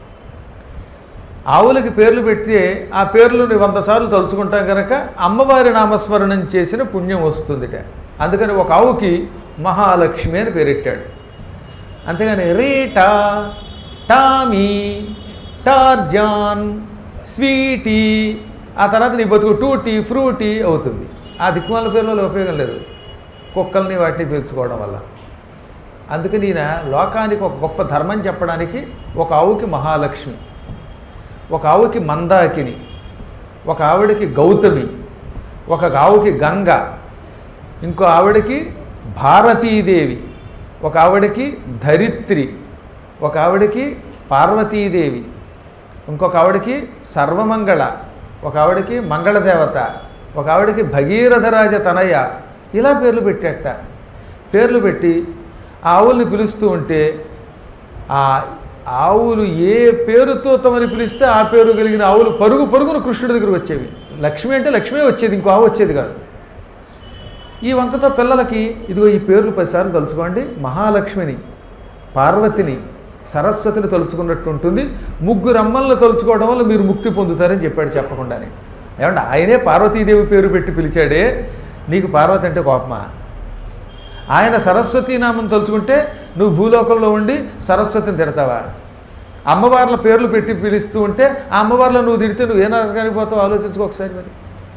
ఆవులకి పేర్లు పెడితే ఆ పేర్లను వంద సార్లు తలుచుకుంటాం కనుక అమ్మవారి నామస్మరణం చేసిన పుణ్యం వస్తుందిట అందుకని ఒక ఆవుకి మహాలక్ష్మి అని పేరెట్టాడు అంతేగాని రీటా టామీ టార్జాన్ స్వీటీ ఆ తర్వాత నీ బతుకు టూటీ ఫ్రూటీ అవుతుంది ఆ దిక్కుమాల పేర్లలో ఉపయోగం లేదు కుక్కల్ని వాటిని పీల్చుకోవడం వల్ల అందుకని ఈయన లోకానికి ఒక గొప్ప ధర్మం చెప్పడానికి ఒక ఆవుకి మహాలక్ష్మి ఒక ఆవుకి మందాకిని ఒక ఆవిడకి గౌతమి ఒక ఆవుకి గంగ ఇంకో ఆవిడకి భారతీదేవి ఒక ఆవిడకి ధరిత్రి ఒక ఆవిడకి పార్వతీదేవి ఇంకొక ఆవిడకి సర్వమంగళ ఒక ఆవిడకి మంగళదేవత ఒక ఆవిడకి భగీరథరాజ తనయ ఇలా పేర్లు పెట్టేట పేర్లు పెట్టి ఆ ఆవుల్ని పిలుస్తూ ఉంటే ఆ ఆవులు ఏ పేరుతో తమని పిలిస్తే ఆ పేరు కలిగిన ఆవులు పరుగు పరుగున కృష్ణుడి దగ్గరకు వచ్చేవి లక్ష్మి అంటే లక్ష్మే వచ్చేది ఇంకో ఆవు వచ్చేది కాదు ఈ వంకతో పిల్లలకి ఇదిగో ఈ పేర్లు పదిసార్లు తలుచుకోండి మహాలక్ష్మిని పార్వతిని సరస్వతిని తలుచుకున్నట్టు ఉంటుంది ముగ్గురు అమ్మల్ని తలుచుకోవడం వల్ల మీరు ముక్తి పొందుతారని చెప్పాడు చెప్పకుండానే ఏమంటే ఆయనే పార్వతీదేవి పేరు పెట్టి పిలిచాడే నీకు పార్వతి అంటే కోపమా ఆయన సరస్వతీ నామం తలుచుకుంటే నువ్వు భూలోకంలో ఉండి సరస్వతిని తిడతావా అమ్మవార్ల పేర్లు పెట్టి పిలుస్తూ ఉంటే ఆ అమ్మవార్ల నువ్వు తిడితే నువ్వు ఏ నరకానికి పోతావు ఆలోచించుకో ఒకసారి మరి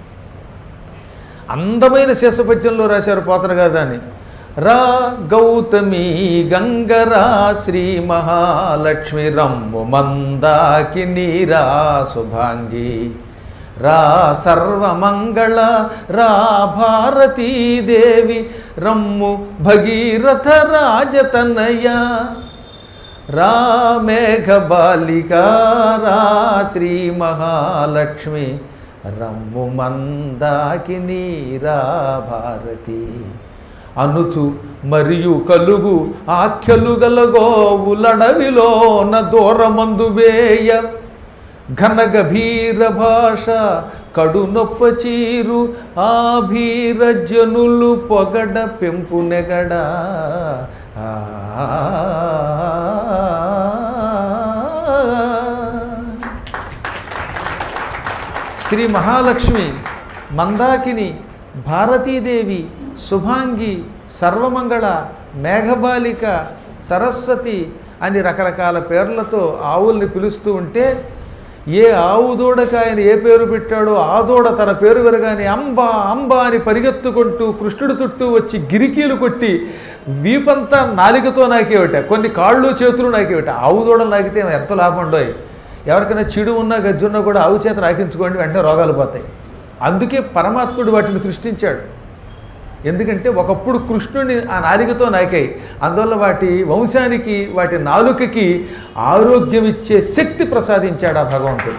అందమైన శేషపద్యంలో రాశారు పోతన గారు దాన్ని రా గౌతమి గంగరా శ్రీ మహాలక్ష్మి రమ్ము మందాకి నీరా శుభాంగి రా సర్వమంగళ రా భారతీదేవి రమ్ము భగీరథ రాజతనయ రా మేఘబాలిక రా శ్రీ మహాలక్ష్మి రమ్ము మందాకి నీరా భారతి అనుచు మరియు కలుగు ఆఖ్యలు గలగోవులడవిలోన దూరమందు వేయ ఘన గభీర భాష కడు నొప్ప చీరు ఆ భీర జనులు పొగడ పెంపు నెగడ ఆ శ్రీ మహాలక్ష్మి మందాకిని భారతీదేవి శుభాంగి సర్వమంగళ మేఘబాలిక సరస్వతి అని రకరకాల పేర్లతో ఆవుల్ని పిలుస్తూ ఉంటే ఏ ఆవు దూడకి ఆయన ఏ పేరు పెట్టాడో ఆ దూడ తన పేరు విరగానే అంబా అంబా అని పరిగెత్తుకుంటూ కృష్ణుడి చుట్టూ వచ్చి గిరికీలు కొట్టి వీపంతా నాలికతో నాకేవిట కొన్ని కాళ్ళు చేతులు నాకేవిట ఆవు దూడలు నాకితే ఎంత లాభం ఉండోయ్ ఎవరికైనా చెడు ఉన్నా గజ్జున్నా కూడా ఆవు చేత రాకించుకోండి వెంటనే రోగాలు పోతాయి అందుకే పరమాత్ముడు వాటిని సృష్టించాడు ఎందుకంటే ఒకప్పుడు కృష్ణుని ఆ నాలికతో నాకాయి అందువల్ల వాటి వంశానికి వాటి నాలుకకి ఆరోగ్యం ఇచ్చే శక్తి ప్రసాదించాడు ఆ భగవంతుడు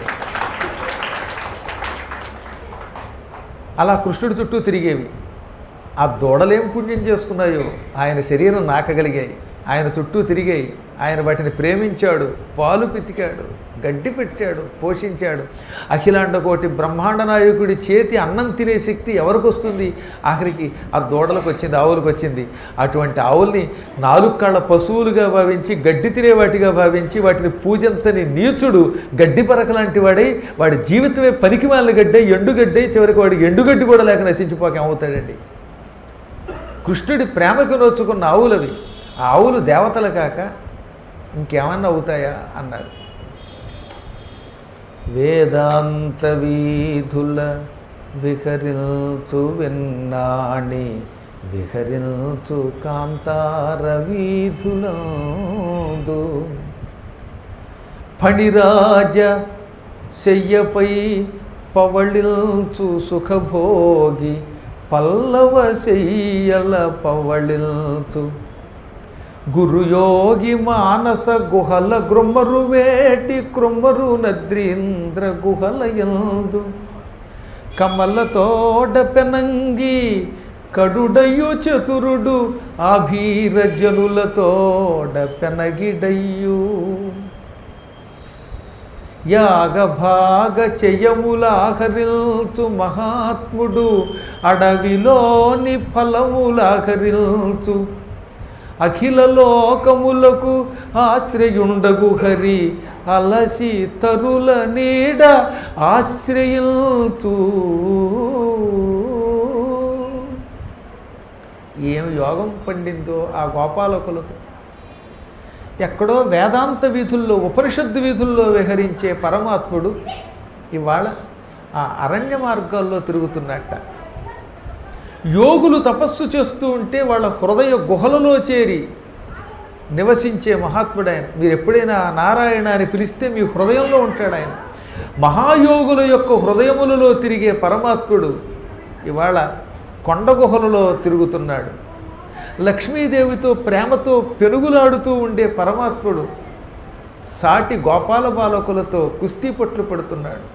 అలా కృష్ణుడి చుట్టూ తిరిగేవి ఆ దూడలేం పుణ్యం చేసుకున్నాయో ఆయన శరీరం నాకగలిగాయి ఆయన చుట్టూ తిరిగాయి ఆయన వాటిని ప్రేమించాడు పాలు పితికాడు గడ్డి పెట్టాడు పోషించాడు అఖిలాండ కోటి బ్రహ్మాండ నాయకుడి చేతి అన్నం తినే శక్తి ఎవరికి వస్తుంది ఆఖరికి ఆ దూడలకు వచ్చింది ఆవులకు వచ్చింది అటువంటి ఆవుల్ని నాలుగు కాళ్ళ పశువులుగా భావించి గడ్డి తినే వాటిగా భావించి వాటిని పూజించని నీచుడు గడ్డి పరక లాంటి వాడై వాడి జీవితమే పనికిమాలిన గడ్డే ఎండుగడ్డే చివరికి వాడికి ఎండుగడ్డి కూడా లేక నశించిపోక ఏమవుతాడండి కృష్ణుడి ప్రేమకు నోచుకున్న ఆవులవి ఆ ఆవులు దేవతలు కాక ఇంకేమన్నా అవుతాయా అన్నారు వేదాంత వీధుల విహరించు వెన్నాణి విహరించు కాంతార వీధులందు ఫణిరాజ శయ్యపై పవళిల్చు సుఖభోగి పల్లవ శయ్యల పవళిల్చు గురుయోగి మానస గుహల గృమ్మరు వేటి కృమ్మరు నద్రీంద్ర గుహల యందు కమలతోడ పెనంగి కడుడయ్యు చతురుడు ఆభీర జనులతోడ పెనగిడయ్యు యాగభాగ చెయ్యములాహరించు మహాత్ముడు అడవిలోని ఫలములాహరించు అఖిల లోకములకు ఆశ్రయుండగు హరి అలసి తరుల నీడ ఆశ్రయించు ఏం యోగం పండిందో ఆ గోపాలకులకు ఎక్కడో వేదాంత వీధుల్లో ఉపనిషత్తు వీధుల్లో విహరించే పరమాత్ముడు ఇవాళ ఆ అరణ్య మార్గాల్లో తిరుగుతున్నట్ట యోగులు తపస్సు చేస్తూ ఉంటే వాళ్ళ హృదయ గుహలలో చేరి నివసించే మహాత్ముడు ఆయన మీరు ఎప్పుడైనా నారాయణ అని పిలిస్తే మీ హృదయంలో ఉంటాడు ఆయన మహాయోగుల యొక్క హృదయములలో తిరిగే పరమాత్ముడు ఇవాళ కొండ గుహలలో తిరుగుతున్నాడు లక్ష్మీదేవితో ప్రేమతో పెనుగులాడుతూ ఉండే పరమాత్ముడు సాటి గోపాల బాలకులతో కుస్తీ పట్లు పడుతున్నాడు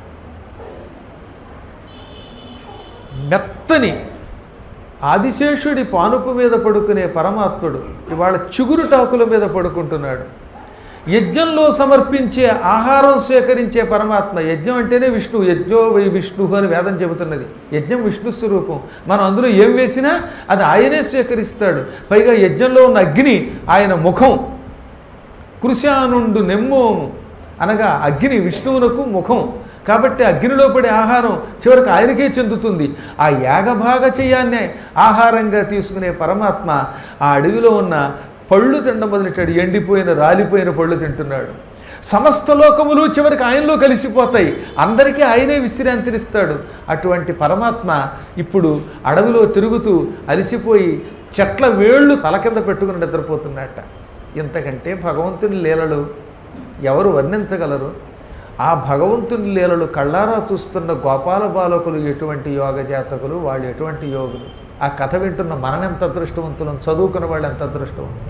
మెత్తని ఆదిశేషుడి పానుపు మీద పడుకునే పరమాత్ముడు ఇవాళ చిగురుటాకుల మీద పడుకుంటున్నాడు యజ్ఞంలో సమర్పించే ఆహారం స్వీకరించే పరమాత్మ యజ్ఞం అంటేనే విష్ణు యజ్ఞో వై విష్ణు అని వేదం చెబుతున్నది యజ్ఞం విష్ణు స్వరూపం మనం అందులో ఏం వేసినా అది ఆయనే స్వీకరిస్తాడు పైగా యజ్ఞంలో ఉన్న అగ్ని ఆయన ముఖం కృశానుండు నెమ్మోము అనగా అగ్ని విష్ణువునకు ముఖం కాబట్టి అగ్నిలో పడే ఆహారం చివరికి ఆయనకే చెందుతుంది ఆ యాగభాగ చెయ్యాన్నే ఆహారంగా తీసుకునే పరమాత్మ ఆ అడవిలో ఉన్న పళ్ళు తినడం మొదలెట్టాడు ఎండిపోయిన రాలిపోయిన పళ్ళు తింటున్నాడు సమస్త లోకములు చివరికి ఆయనలో కలిసిపోతాయి అందరికీ ఆయనే విశ్రాంతినిస్తాడు అటువంటి పరమాత్మ ఇప్పుడు అడవిలో తిరుగుతూ అలసిపోయి చెట్ల వేళ్ళు తల కింద పెట్టుకుని నిద్రపోతున్నట్ట ఇంతకంటే భగవంతుని లీలలు ఎవరు వర్ణించగలరు ఆ భగవంతుని లీలలు కళ్ళారా చూస్తున్న గోపాల బాలకులు ఎటువంటి యోగ జాతకులు వాళ్ళు ఎటువంటి యోగులు ఆ కథ వింటున్న మనం ఎంత అదృష్టవంతులం చదువుకున్న వాళ్ళు ఎంత అదృష్టవంతులు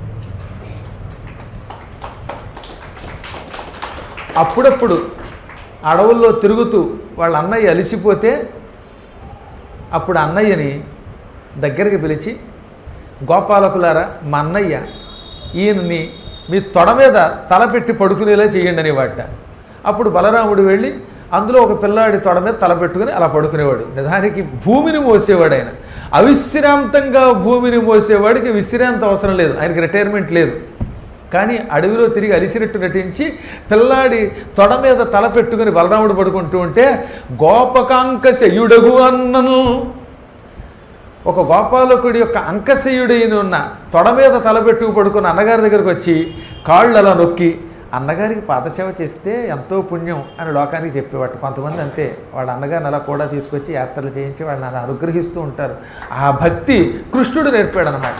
అప్పుడప్పుడు అడవుల్లో తిరుగుతూ వాళ్ళ అన్నయ్య అలిసిపోతే అప్పుడు అన్నయ్యని దగ్గరికి పిలిచి గోపాలకులారా మా అన్నయ్య ఈయనని మీ తొడ మీద తలపెట్టి పడుకునేలా చేయండి అనేవాట అప్పుడు బలరాముడు వెళ్ళి అందులో ఒక పిల్లాడి తొడ మీద తల పెట్టుకుని అలా పడుకునేవాడు నిజానికి భూమిని మోసేవాడు ఆయన అవిశ్రాంతంగా భూమిని మోసేవాడికి విశ్రాంతి అవసరం లేదు ఆయనకి రిటైర్మెంట్ లేదు కానీ అడవిలో తిరిగి అలిసినట్టు నటించి పిల్లాడి తొడ మీద తల పెట్టుకుని బలరాముడు పడుకుంటూ ఉంటే గోపకాంక శయుడగు అన్నను ఒక గోపాలకుడి యొక్క అంకశయుడైన ఉన్న తొడ మీద తలబెట్టుకు పడుకున్న అన్నగారి దగ్గరకు వచ్చి కాళ్ళు అలా నొక్కి అన్నగారికి పాదసేవ చేస్తే ఎంతో పుణ్యం అని లోకానికి చెప్పేవాడు కొంతమంది అంతే వాళ్ళ అన్నగారిని అలా కూడా తీసుకొచ్చి యాత్రలు చేయించి వాళ్ళని అలా అనుగ్రహిస్తూ ఉంటారు ఆ భక్తి కృష్ణుడు నేర్పాడు అనమాట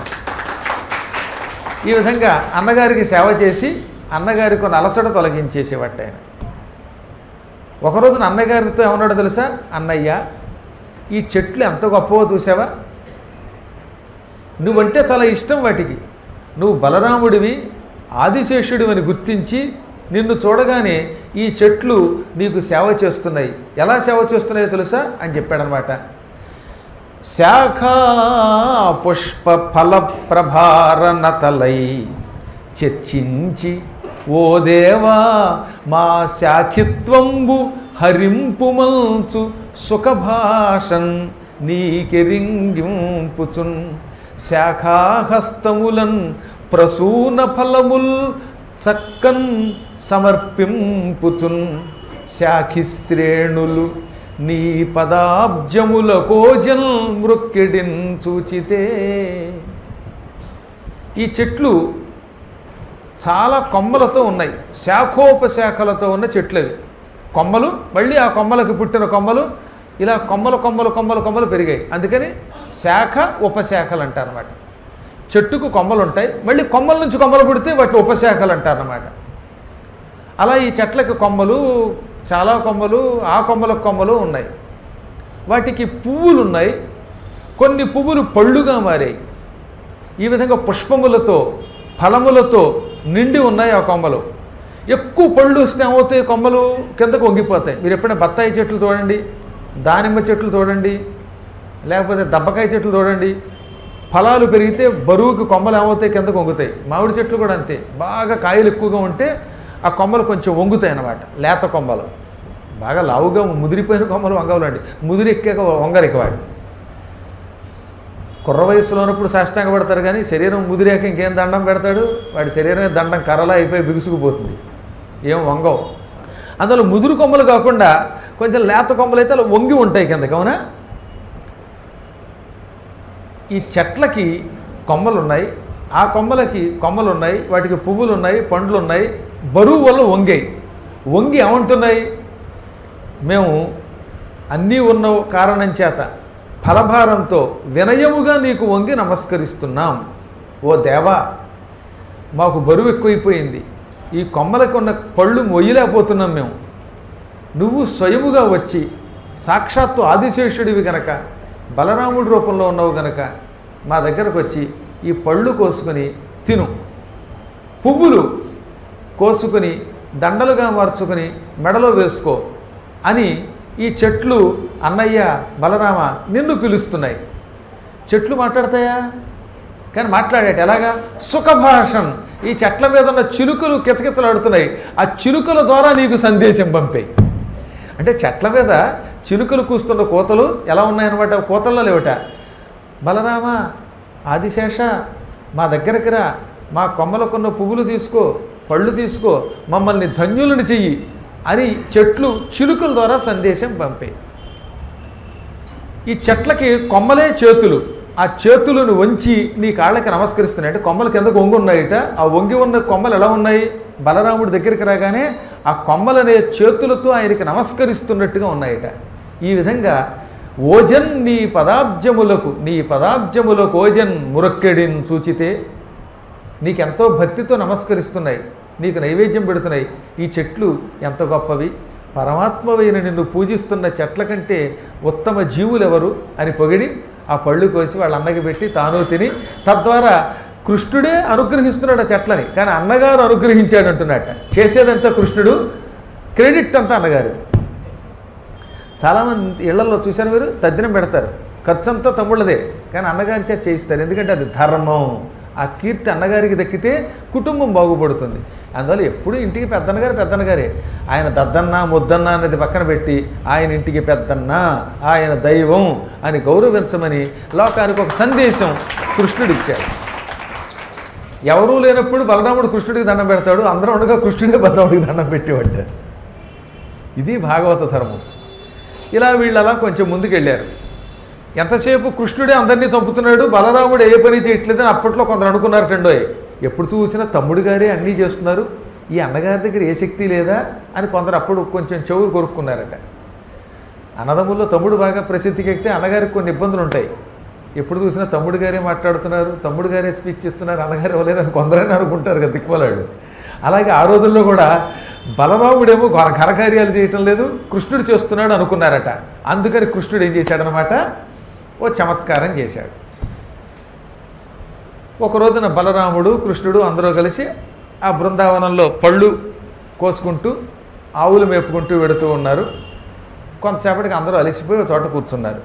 ఈ విధంగా అన్నగారికి సేవ చేసి అన్నగారికి కొన్ని అలసట తొలగించేసేవాట ఆయన ఒకరోజు అన్నగారితో ఏమన్నాడో తెలుసా అన్నయ్య ఈ చెట్లు ఎంత గొప్పవో చూసావా నువ్వంటే చాలా ఇష్టం వాటికి నువ్వు బలరాముడివి ఆదిశేషుడివి అని గుర్తించి నిన్ను చూడగానే ఈ చెట్లు నీకు సేవ చేస్తున్నాయి ఎలా సేవ చేస్తున్నాయో తెలుసా అని చెప్పాడనమాట శాఖా పుష్ప ఫల ప్రభారనతలై చర్చించి ఓ దేవా మా శాఖిత్వంబు హరింపుమంచు సుఖభాషన్ నీకెరింగింపుచున్ శాఖాహస్తములన్ ప్రసూన ఫలముల్ చక్కన్ సమర్పింపుచున్ శాఖిశ్రేణులు నీ పదాబ్జముల కోజల్ మృక్కిడిన్ చూచితే ఈ చెట్లు చాలా కొమ్మలతో ఉన్నాయి శాఖోపశాఖలతో ఉన్న చెట్లు అవి కొమ్మలు మళ్ళీ ఆ కొమ్మలకు పుట్టిన కొమ్మలు ఇలా కొమ్మలు కొమ్మలు కొమ్మలు కొమ్మలు పెరిగాయి అందుకని శాఖ ఉపశాఖలు అంటారనమాట చెట్టుకు కొమ్మలు ఉంటాయి మళ్ళీ కొమ్మల నుంచి కొమ్మలు పుడితే వాటిని ఉపశాఖలు అంటారనమాట అలా ఈ చెట్లకి కొమ్మలు చాలా కొమ్మలు ఆ కొమ్మలకు కొమ్మలు ఉన్నాయి వాటికి పువ్వులు ఉన్నాయి కొన్ని పువ్వులు పళ్ళుగా మారాయి ఈ విధంగా పుష్పములతో ఫలములతో నిండి ఉన్నాయి ఆ కొమ్మలు ఎక్కువ పళ్ళు వస్తే ఏమవుతాయి కొమ్మలు కిందకు వంగిపోతాయి మీరు ఎప్పుడైనా బత్తాయి చెట్లు చూడండి దానిమ్మ చెట్లు చూడండి లేకపోతే దబ్బకాయ చెట్లు చూడండి ఫలాలు పెరిగితే బరువుకి కొమ్మలు ఏమవుతాయి కిందకు వంగుతాయి మామిడి చెట్లు కూడా అంతే బాగా కాయలు ఎక్కువగా ఉంటే ఆ కొమ్మలు కొంచెం వంగుతాయి అన్నమాట లేత కొమ్మలు బాగా లావుగా ముదిరిపోయిన కొమ్మలు వంగవులండి ముదిరి ఎక్కాక వంగరు వాడు కుర్ర వయసులో ఉన్నప్పుడు సాష్టాంగ పడతారు కానీ శరీరం ముదిరాక ఇంకేం దండం పెడతాడు వాడి శరీరమే దండం కర్రలా అయిపోయి బిగుసుకుపోతుంది ఏం వంగవు అందులో ముదురు కొమ్మలు కాకుండా కొంచెం లేత కొమ్మలు అయితే అలా వంగి ఉంటాయి కిందకి అవునా ఈ చెట్లకి కొమ్మలు ఉన్నాయి ఆ కొమ్మలకి కొమ్మలు ఉన్నాయి వాటికి పువ్వులు ఉన్నాయి పండ్లు ఉన్నాయి బరువు వల్ల వంగాయి వంగి ఏమంటున్నాయి మేము అన్నీ ఉన్న కారణం చేత ఫలభారంతో వినయముగా నీకు వంగి నమస్కరిస్తున్నాం ఓ దేవా మాకు బరువు ఎక్కువైపోయింది ఈ కొమ్మలకు ఉన్న పళ్ళు మొయ్యలేకపోతున్నాం మేము నువ్వు స్వయముగా వచ్చి సాక్షాత్తు ఆదిశేషుడివి గనక బలరాముడి రూపంలో ఉన్నావు గనక మా దగ్గరకు వచ్చి ఈ పళ్ళు కోసుకొని తిను పువ్వులు కోసుకొని దండలుగా మార్చుకొని మెడలో వేసుకో అని ఈ చెట్లు అన్నయ్య బలరామ నిన్ను పిలుస్తున్నాయి చెట్లు మాట్లాడతాయా కానీ మాట్లాడేట ఎలాగా సుఖభాషం ఈ చెట్ల మీద ఉన్న చిలుకలు కిచకిచలాడుతున్నాయి ఆ చిలుకల ద్వారా నీకు సందేశం పంపాయి అంటే చెట్ల మీద చిలుకలు కూస్తున్న కోతలు ఎలా ఉన్నాయన్నమాట కోతల్లో లేవట బలరామ ఆదిశేష మా దగ్గరికి రా మా కొమ్మలకున్న పువ్వులు తీసుకో పళ్ళు తీసుకో మమ్మల్ని ధన్యులను చెయ్యి అని చెట్లు చిలుకల ద్వారా సందేశం పంపాయి ఈ చెట్లకి కొమ్మలే చేతులు ఆ చేతులను వంచి నీ కాళ్ళకి నమస్కరిస్తున్నాయి అంటే కొమ్మల కిందకు వంగి ఉన్నాయిట ఆ వంగి ఉన్న కొమ్మలు ఎలా ఉన్నాయి బలరాముడి దగ్గరికి రాగానే ఆ కొమ్మలనే చేతులతో ఆయనకి నమస్కరిస్తున్నట్టుగా ఉన్నాయిట ఈ విధంగా ఓజన్ నీ పదాబ్జములకు నీ పదాబ్జములకు ఓజన్ మురక్కెడిన్ చూచితే నీకెంతో భక్తితో నమస్కరిస్తున్నాయి నీకు నైవేద్యం పెడుతున్నాయి ఈ చెట్లు ఎంత గొప్పవి పరమాత్మవైన నిన్ను పూజిస్తున్న చెట్ల కంటే ఉత్తమ జీవులు ఎవరు అని పొగిడి ఆ పళ్ళు కోసి వాళ్ళ అన్నకి పెట్టి తాను తిని తద్వారా కృష్ణుడే అనుగ్రహిస్తున్నాడు ఆ చెట్లని కానీ అన్నగారు అనుగ్రహించాడు అంటున్నట్ట చేసేదంతా కృష్ణుడు క్రెడిట్ అంతా అన్నగారు చాలామంది ఇళ్లలో చూశాను మీరు తద్దినం పెడతారు ఖర్చు అంతా తమ్ముళ్ళదే కానీ అన్నగారి చేత చేయిస్తారు ఎందుకంటే అది ధర్మం ఆ కీర్తి అన్నగారికి దక్కితే కుటుంబం బాగుపడుతుంది అందువల్ల ఎప్పుడు ఇంటికి పెద్దన్నగారు పెద్దన్నగారే ఆయన దద్దన్న ముద్దన్న అనేది పక్కన పెట్టి ఆయన ఇంటికి పెద్దన్న ఆయన దైవం అని గౌరవించమని లోకానికి ఒక సందేశం కృష్ణుడు ఇచ్చాడు ఎవరూ లేనప్పుడు బలరాముడు కృష్ణుడికి దండం పెడతాడు అందరూ ఉండగా కృష్ణుడికి బలరాముడికి దండం పెట్టేవాడు ఇది భాగవత ధర్మం ఇలా వీళ్ళు అలా కొంచెం ముందుకెళ్ళారు ఎంతసేపు కృష్ణుడే అందరినీ చంపుతున్నాడు బలరాముడు ఏ పని చేయట్లేదని అప్పట్లో కొందరు అనుకున్నారు కండోయ్ ఎప్పుడు చూసినా తమ్ముడు గారే అన్నీ చేస్తున్నారు ఈ అన్నగారి దగ్గర ఏ శక్తి లేదా అని కొందరు అప్పుడు కొంచెం చెవులు కొరుక్కున్నారట అన్నదమ్ముల్లో తమ్ముడు బాగా ప్రసిద్ధికి ఎక్కితే అన్నగారికి కొన్ని ఇబ్బందులు ఉంటాయి ఎప్పుడు చూసినా తమ్ముడు గారే మాట్లాడుతున్నారు తమ్ముడు గారే స్పీచ్ చేస్తున్నారు అన్నగారు ఇవ్వలేదని కొందరైనా అనుకుంటారు కదా దిక్కుమలాడు అలాగే ఆ రోజుల్లో కూడా బలరాముడేమో ఘన ఘనకార్యాలు చేయటం లేదు కృష్ణుడు చేస్తున్నాడు అనుకున్నారట అందుకని కృష్ణుడు ఏం చేశాడనమాట ఓ చమత్కారం చేశాడు ఒక రోజున బలరాముడు కృష్ణుడు అందరూ కలిసి ఆ బృందావనంలో పళ్ళు కోసుకుంటూ ఆవులు మేపుకుంటూ వెడుతూ ఉన్నారు కొంతసేపటికి అందరూ అలసిపోయి ఒక చోట కూర్చున్నారు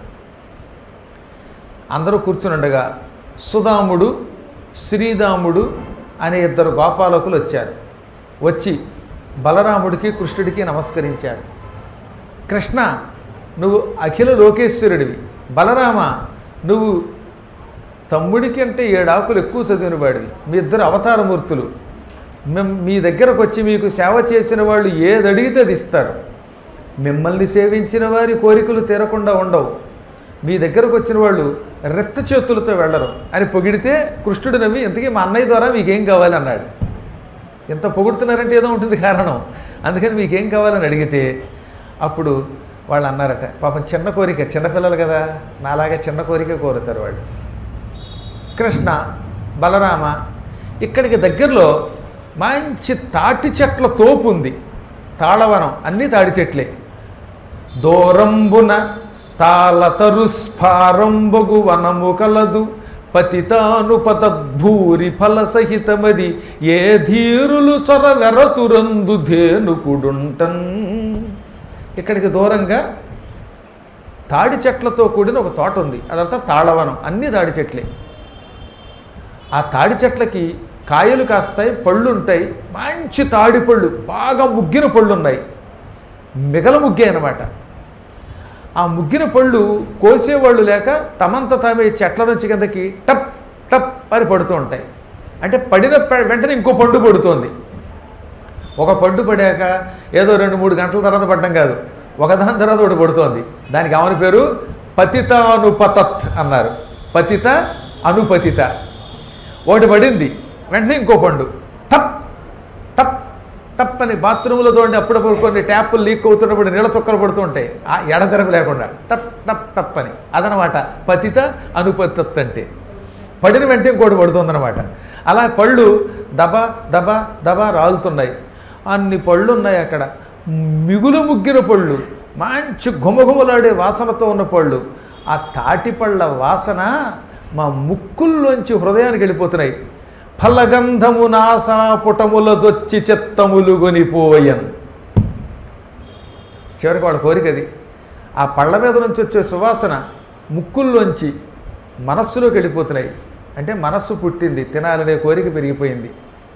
అందరూ కూర్చునుండగా సుధాముడు శ్రీదాముడు అనే ఇద్దరు గోపాలకులు వచ్చారు వచ్చి బలరాముడికి కృష్ణుడికి నమస్కరించారు కృష్ణ నువ్వు అఖిల లోకేశ్వరుడివి బలరామ నువ్వు తమ్ముడికి అంటే ఏడాకులు ఎక్కువ చదివిన వాడివి మీ ఇద్దరు అవతారమూర్తులు మేము మీ దగ్గరకు వచ్చి మీకు సేవ చేసిన వాళ్ళు ఏది అడిగితే అది ఇస్తారు మిమ్మల్ని సేవించిన వారి కోరికలు తీరకుండా ఉండవు మీ దగ్గరకు వచ్చిన వాళ్ళు రెత్త చేతులతో వెళ్ళరు అని పొగిడితే కృష్ణుడు నవ్వి ఇంతకీ మా అన్నయ్య ద్వారా మీకేం కావాలి అన్నాడు ఎంత పొగుడుతున్నారంటే ఏదో ఉంటుంది కారణం అందుకని మీకేం కావాలని అడిగితే అప్పుడు వాళ్ళు అన్నారట పాపం చిన్న కోరిక చిన్నపిల్లలు కదా నాలాగా చిన్న కోరిక కోరుతారు వాళ్ళు కృష్ణ బలరామ ఇక్కడికి దగ్గరలో మంచి తాటి చెట్ల తోపు ఉంది తాళవనం అన్నీ తాడి చెట్లే దూరంబున తాళతరు స్ఫారంబగు వనము కలదు పతితాను పతద్భూరి ఫల సహితమది ఏ ధీరులు చొర వెరతురందు ధేనుకుడుంటన్ ఇక్కడికి దూరంగా తాడి చెట్లతో కూడిన ఒక తోట ఉంది అదంతా తాళవనం అన్ని తాడి చెట్లే ఆ తాడి చెట్లకి కాయలు కాస్తాయి పళ్ళు ఉంటాయి మంచి తాడి పళ్ళు బాగా ముగ్గిన పళ్ళు ఉన్నాయి మిగల ముగ్గే అనమాట ఆ ముగ్గిన పళ్ళు కోసేవాళ్ళు లేక తమంత తామే ఈ చెట్ల నుంచి కిందకి టప్ టప్ అని పడుతూ ఉంటాయి అంటే పడిన ప- వెంటనే ఇంకో పండు పడుతోంది ఒక పండు పడాక ఏదో రెండు మూడు గంటల తర్వాత పడ్డం కాదు ఒకదాని తర్వాత ఒకటి పడుతోంది దానికి ఆమెను పేరు పతిత అనుపతత్ అన్నారు పతిత అనుపతిత ఒకటి పడింది వెంటనే ఇంకో పండు టప్ టప్ టప్ అని బాత్రూంలో చూడండి అప్పుడప్పుడు కొన్ని ట్యాపులు లీక్ అవుతున్నప్పుడు నీళ్ళ చుక్కలు పడుతూ ఉంటాయి ఆ ఎడతెరపు లేకుండా టప్ టప్ టప్ అని అదనమాట పతిత అనుపతత్ అంటే పడిన వెంటనే ఇంకోటి పడుతుందన్నమాట అలా పళ్ళు దబ దబ దబ రాలుతున్నాయి అన్ని పళ్ళు ఉన్నాయి అక్కడ మిగులు ముగ్గిన పళ్ళు మంచి గుమగుమలాడే వాసనతో ఉన్న పళ్ళు ఆ తాటి పళ్ళ వాసన మా ముక్కుల్లోంచి హృదయానికి వెళ్ళిపోతున్నాయి ఫలగంధము నాసా పుటముల దొచ్చి చెత్తములు కొనిపోయన్ చివరికి వాడు కోరిక అది ఆ పళ్ళ మీద నుంచి వచ్చే సువాసన ముక్కుల్లోంచి మనస్సులోకి వెళ్ళిపోతున్నాయి అంటే మనస్సు పుట్టింది తినాలనే కోరిక పెరిగిపోయింది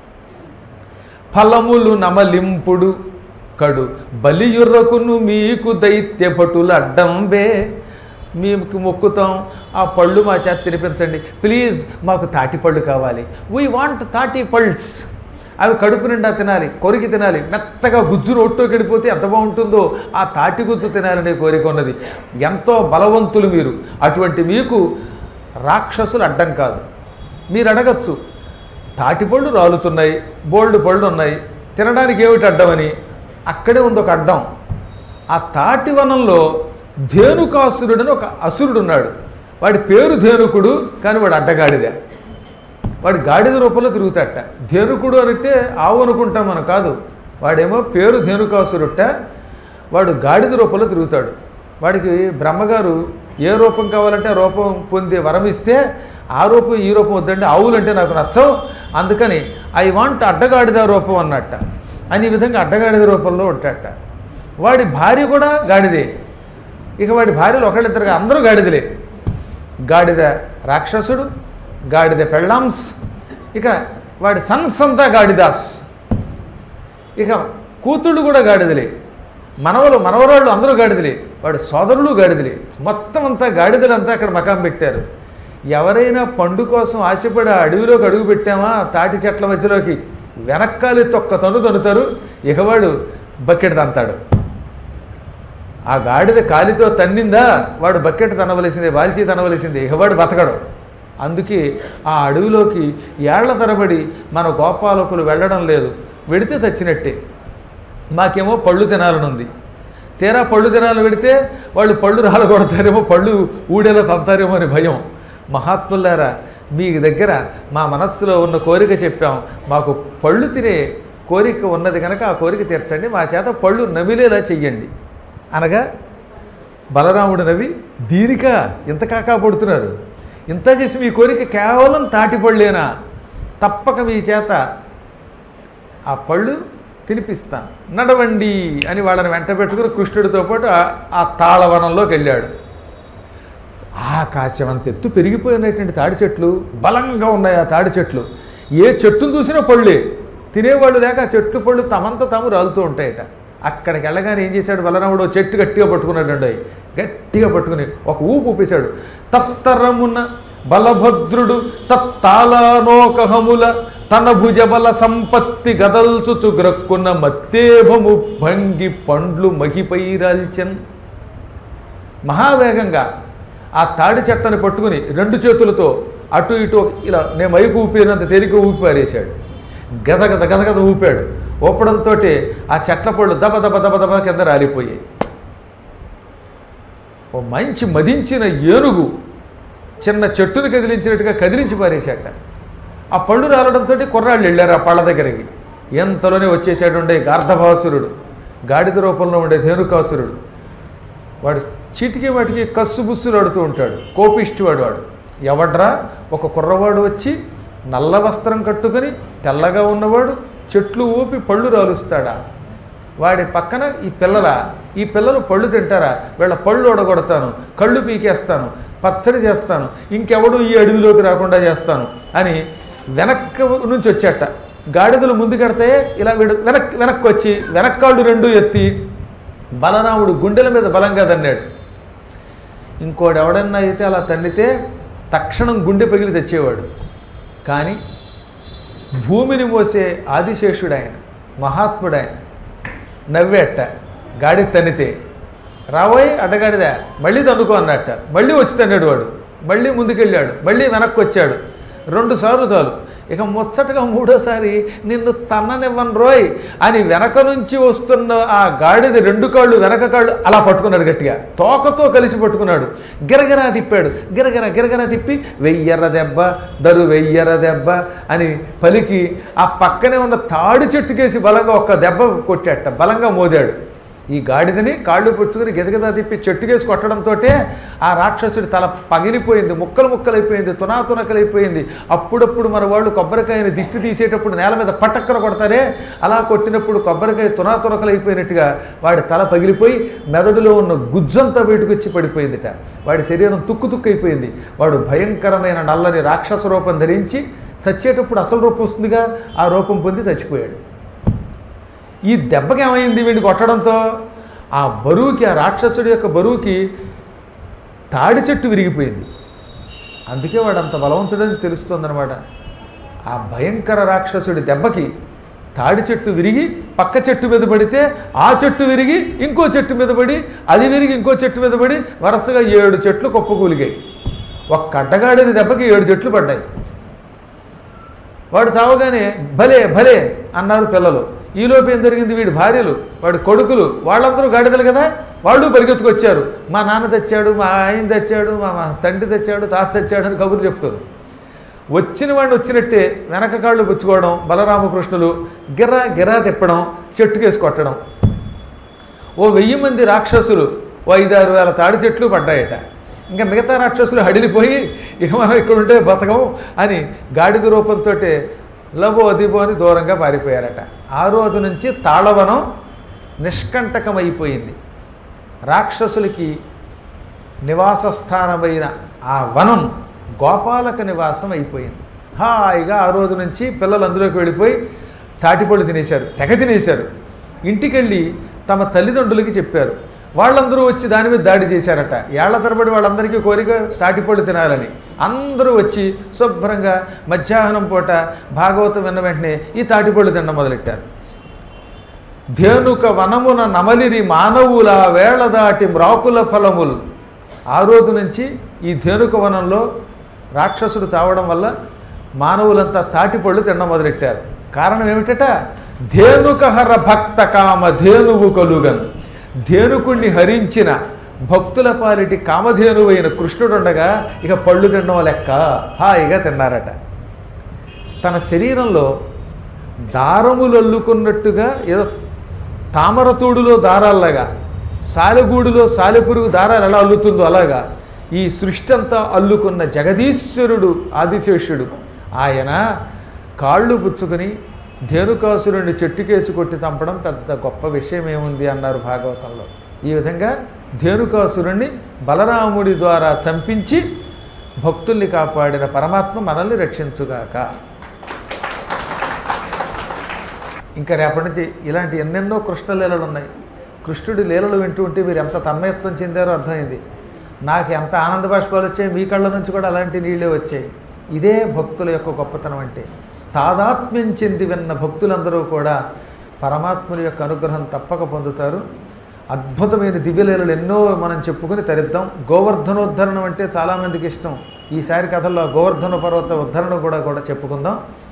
ఫలములు నమలింపుడు కడు బలియుర్రకును మీకు దైత్య భటులు అడ్డంబే మీకు మొక్కుతాం ఆ పళ్ళు మా చేత తినిపించండి ప్లీజ్ మాకు తాటి పళ్ళు కావాలి వీ వాంట్ తాటి పల్స్ అవి కడుపు నిండా తినాలి కొరికి తినాలి మెత్తగా గుజ్జు నోట్లోకి వెళ్ళిపోతే ఎంత బాగుంటుందో ఆ తాటి గుజ్జు తినాలనే కోరిక ఉన్నది ఎంతో బలవంతులు మీరు అటువంటి మీకు రాక్షసులు అడ్డం కాదు మీరు అడగచ్చు తాటిపళ్ళు రాలుతున్నాయి బోల్డ్ పళ్ళు ఉన్నాయి తినడానికి ఏమిటి అడ్డమని అక్కడే ఉంది ఒక అడ్డం ఆ తాటి వనంలో ధేనుకాసురుడని ఒక అసురుడు ఉన్నాడు వాడి పేరు ధేనుకుడు కానీ వాడు అడ్డగాడిదే వాడు గాడిద రూపంలో తిరుగుతాట ధేనుకుడు అంటే ఆవు అనుకుంటాం మనం కాదు వాడేమో పేరు ధేనుకాసురుట్ట వాడు గాడిద రూపంలో తిరుగుతాడు వాడికి బ్రహ్మగారు ఏ రూపం కావాలంటే ఆ రూపం పొందే వరం ఇస్తే ఆ రూపం ఈ రూపం వద్దంటే ఆవులంటే నాకు నచ్చవు అందుకని ఐ వాంట్ అడ్డగాడిద రూపం అన్నట్ట అని ఈ విధంగా అడ్డగాడిద రూపంలో ఉంటాడట వాడి భార్య కూడా గాడిదే ఇక వాడి భార్యలు ఒకళ్ళిద్దరుగా అందరూ గాడిదలే గాడిద రాక్షసుడు గాడిద పెళ్ళాంస్ ఇక వాడి సన్స్ అంతా గాడిదాస్ ఇక కూతుళ్ళు కూడా గాడిదలే మనవలు మనవరాళ్ళు అందరూ గాడిదలే వాడి సోదరులు గాడిదలే మొత్తం అంతా గాడిదలంతా అక్కడ మకాం పెట్టారు ఎవరైనా పండు కోసం ఆశపడి ఆ అడవిలోకి అడుగు పెట్టామా తాటి చెట్ల మధ్యలోకి వెనక్కాలి తొక్క తను తనుతారు ఇక వాడు బకెట్ తంతాడు ఆ గాడిద కాలితో తన్నిందా వాడు బకెట్ తనవలసిందే వాల్చి తనవలసిందే ఇక వాడు బతకడు అందుకే ఆ అడవిలోకి ఏళ్ల తరబడి మన గోపాలకులు వెళ్ళడం లేదు వెడితే చచ్చినట్టే మాకేమో పళ్ళు తినాలని ఉంది తీరా పళ్ళు తినాలని పెడితే వాళ్ళు పళ్ళు రాలగొడతారేమో పళ్ళు ఊడేలా తంతారేమో అని భయం మహాత్ములారా మీ దగ్గర మా మనస్సులో ఉన్న కోరిక చెప్పాం మాకు పళ్ళు తినే కోరిక ఉన్నది కనుక ఆ కోరిక తీర్చండి మా చేత పళ్ళు నమిలేలా చెయ్యండి అనగా బలరాముడు నవ్వి దీనిక ఇంత కాకా పడుతున్నారు ఇంత చేసి మీ కోరిక కేవలం తాటి పళ్ళేనా తప్పక మీ చేత ఆ పళ్ళు తినిపిస్తాను నడవండి అని వాళ్ళని వెంట పెట్టుకుని కృష్ణుడితో పాటు ఆ- ఆ తాళవనంలోకి వెళ్ళాడు ఆకాశం అంత ఎత్తు పెరిగిపోయినటువంటి తాడి చెట్లు బలంగా ఉన్నాయి ఆ తాడి చెట్లు ఏ చెట్టును చూసినా పళ్ళే తినేవాళ్ళు లేక ఆ చెట్లు పళ్ళు తమంత తాము రాలుతూ ఉంటాయట అక్కడికి వెళ్ళగానే ఏం చేశాడు బలరాముడు ఓ చెట్టు గట్టిగా పట్టుకున్నాడు అండి గట్టిగా పట్టుకుని ఒక ఊపు ఊపేశాడు తత్తరమున బలభద్రుడు తత్తాళనోకహముల తన భుజబల సంపత్తి గదల్చుచు గ్రక్కున్న మత్తేభము భంగి పండ్లు మహిపైరాల్చన్ మహావేగంగా ఆ తాడి చెట్టని పట్టుకుని రెండు చేతులతో అటు ఇటు ఇలా నేను మైకు ఊపినంత తేలిక ఊపి పారేశాడు గజగజ గజగజ ఊపాడు ఊపడంతో ఆ చెట్ల పళ్ళు దబ దబ దబ దబ కింద రాలిపోయాయి ఓ మంచి మదించిన ఏనుగు చిన్న చెట్టును కదిలించినట్టుగా కదిలించి పారేశాట ఆ పళ్ళు రాలడంతో కుర్రాళ్ళు వెళ్ళారు ఆ పళ్ళ దగ్గరికి ఎంతలోనే వచ్చేసాడు ఉండే గార్ధభాసురుడు గాడిద రూపంలో ఉండే ధేనుకాసురుడు వాడు చీటికి వాటికి కస్సు బుస్సులు ఆడుతూ ఉంటాడు కోపిష్టివాడు వాడు ఎవడ్రా ఒక కుర్రవాడు వచ్చి నల్ల వస్త్రం కట్టుకొని తెల్లగా ఉన్నవాడు చెట్లు ఊపి పళ్ళు రాలుస్తాడా వాడి పక్కన ఈ పిల్లల ఈ పిల్లలు పళ్ళు తింటారా వీళ్ళ పళ్ళు ఒడగొడతాను కళ్ళు పీకేస్తాను పచ్చడి చేస్తాను ఇంకెవడు ఈ అడవిలోకి రాకుండా చేస్తాను అని వెనక్కి నుంచి వచ్చాట గాడిదలు ముందుకెడితే ఇలా వీడు వెనక్కి వెనక్కి వచ్చి వెనక్కాళ్ళు రెండు ఎత్తి బలరాముడు గుండెల మీద బలంగా తన్నాడు ఇంకోడు ఎవడన్నా అయితే అలా తన్నితే తక్షణం గుండె పగిలి తెచ్చేవాడు కానీ భూమిని మోసే ఆదిశేషుడు ఆయన మహాత్ముడు ఆయన నవ్వేట గాడి తన్నితే రాబోయ్ అడ్డగాడిదా మళ్ళీ తన్నుకో అన్నట్ట మళ్ళీ వచ్చి తన్నాడు వాడు మళ్ళీ ముందుకెళ్ళాడు మళ్ళీ వెనక్కి వచ్చాడు రెండు సార్లు చాలు ఇక ముచ్చటగా మూడోసారి నిన్ను తన్ననివ్వను రోయ్ అని వెనక నుంచి వస్తున్న ఆ గాడిద రెండు కాళ్ళు వెనక కాళ్ళు అలా పట్టుకున్నాడు గట్టిగా తోకతో కలిసి పట్టుకున్నాడు గిరగిరా తిప్పాడు గిరగిర గిరగిర తిప్పి వెయ్యర దెబ్బ దరు వెయ్యర దెబ్బ అని పలికి ఆ పక్కనే ఉన్న తాడి చెట్టుకేసి బలంగా ఒక్క దెబ్బ కొట్టాట బలంగా మోదాడు ఈ గాడిదని కాళ్ళు పుచ్చుకుని గిజగిజ తిప్పి చెట్టుకేసి కొట్టడంతో ఆ రాక్షసుడి తల పగిలిపోయింది ముక్కలు ముక్కలైపోయింది తునాతునకలైపోయింది అప్పుడప్పుడు మన వాళ్ళు కొబ్బరికాయని దిష్టి తీసేటప్పుడు నేల మీద పటక్కన కొడతారే అలా కొట్టినప్పుడు కొబ్బరికాయ తునాతునకలైపోయినట్టుగా వాడి తల పగిలిపోయి మెదడులో ఉన్న గుజ్జంతా బయటకు వచ్చి పడిపోయిందిట వాడి శరీరం తుక్కు తుక్కు అయిపోయింది వాడు భయంకరమైన నల్లని రాక్షస రూపం ధరించి చచ్చేటప్పుడు అసలు రూపం వస్తుందిగా ఆ రూపం పొంది చచ్చిపోయాడు ఈ దెబ్బకి ఏమైంది వీడిని కొట్టడంతో ఆ బరువుకి ఆ రాక్షసుడి యొక్క బరువుకి తాడి చెట్టు విరిగిపోయింది అందుకే వాడు అంత బలవంతుడని తెలుస్తుందన్నమాట ఆ భయంకర రాక్షసుడి దెబ్బకి తాడి చెట్టు విరిగి పక్క చెట్టు మీద పడితే ఆ చెట్టు విరిగి ఇంకో చెట్టు మీద పడి అది విరిగి ఇంకో చెట్టు మీద పడి వరుసగా ఏడు చెట్లు కుప్పకూలిగాయి ఒక్క అడ్డగాడిది దెబ్బకి ఏడు చెట్లు పడ్డాయి వాడు చావగానే భలే భలే అన్నారు పిల్లలు ఈలోపు ఏం జరిగింది వీడి భార్యలు వాడి కొడుకులు వాళ్ళందరూ గాడిదలు కదా వాళ్ళు పరిగెత్తుకొచ్చారు మా నాన్న తెచ్చాడు మా ఆయన తెచ్చాడు మా మా తండ్రి తెచ్చాడు తాత తెచ్చాడు అని కబుర్లు చెప్తారు వచ్చిన వాడిని వచ్చినట్టే వెనక కాళ్ళు పుచ్చుకోవడం బలరామకృష్ణులు గిర్రా గిర్రా తిప్పడం చెట్టుకేసి కొట్టడం ఓ వెయ్యి మంది రాక్షసులు ఓ ఐదారు వేల తాడి చెట్లు పడ్డాయట ఇంకా మిగతా రాక్షసులు హడిలిపోయి ఇక మనం ఇక్కడ ఉంటే బతకం అని గాడిద రూపంతో లబో అదిబో అని దూరంగా పారిపోయారట ఆ రోజు నుంచి తాళవనం నిష్కంటకమైపోయింది రాక్షసులకి నివాస స్థానమైన ఆ వనం గోపాలక నివాసం అయిపోయింది హాయిగా ఆ రోజు నుంచి పిల్లలు అందులోకి వెళ్ళిపోయి తాటిపళ్ళు తినేశారు తెగ తినేశారు ఇంటికెళ్ళి తమ తల్లిదండ్రులకి చెప్పారు వాళ్ళందరూ వచ్చి దాని మీద దాడి చేశారట ఏళ్ల తరబడి వాళ్ళందరికీ కోరిక తాటిపళ్ళు తినాలని అందరూ వచ్చి శుభ్రంగా మధ్యాహ్నం పూట భాగవతం విన్న వెంటనే ఈ తాటిపళ్ళు తినడం మొదలెట్టారు ధేనుక వనమున నమలిరి మానవుల వేళ దాటి మ్రాకుల ఫలములు ఆ రోజు నుంచి ఈ ధేనుక వనంలో రాక్షసుడు చావడం వల్ల మానవులంతా తాటిపళ్ళు తినడం మొదలెట్టారు కారణం ఏమిటట ధేనుకహర భక్త కామ ధేనువు కలుగన్ ధేనుకుణ్ణి హరించిన భక్తుల పాలిటి కామధేనువైన కృష్ణుడుండగా ఇక పళ్ళు తినడం లెక్క హాయిగా తిన్నారట తన శరీరంలో దారములు అల్లుకున్నట్టుగా ఏదో తామరతూడులో దారాల్లాగా సాలెగూడులో సాలెపురుగు దారాలు ఎలా అల్లుతుందో అలాగా ఈ సృష్టి అంతా అల్లుకున్న జగదీశ్వరుడు ఆదిశేషుడు ఆయన కాళ్ళు పుచ్చుకుని ధేనుకాసురుణ్ణి చెట్టుకేసి కొట్టి చంపడం పెద్ద గొప్ప విషయం ఏముంది అన్నారు భాగవతంలో ఈ విధంగా ధేనుకాసురుణ్ణి బలరాముడి ద్వారా చంపించి భక్తుల్ని కాపాడిన పరమాత్మ మనల్ని రక్షించుగాక ఇంకా రేపటి నుంచి ఇలాంటి ఎన్నెన్నో కృష్ణ లీలలు ఉన్నాయి కృష్ణుడి లీలలు వింటూ ఉంటే మీరు ఎంత తన్మయత్వం చెందారో అర్థమైంది నాకు ఎంత ఆనంద బాష్పాలు వచ్చాయి మీ కళ్ళ నుంచి కూడా అలాంటి నీళ్ళే వచ్చాయి ఇదే భక్తుల యొక్క గొప్పతనం అంటే తాదాత్మ్యం చెంది విన్న భక్తులందరూ కూడా పరమాత్ముని యొక్క అనుగ్రహం తప్పక పొందుతారు అద్భుతమైన దివ్యలీలలు ఎన్నో మనం చెప్పుకుని తరిద్దాం గోవర్ధనోద్ధరణం అంటే చాలామందికి ఇష్టం ఈసారి కథల్లో గోవర్ధన పర్వత ఉద్ధరణ కూడా కూడా చెప్పుకుందాం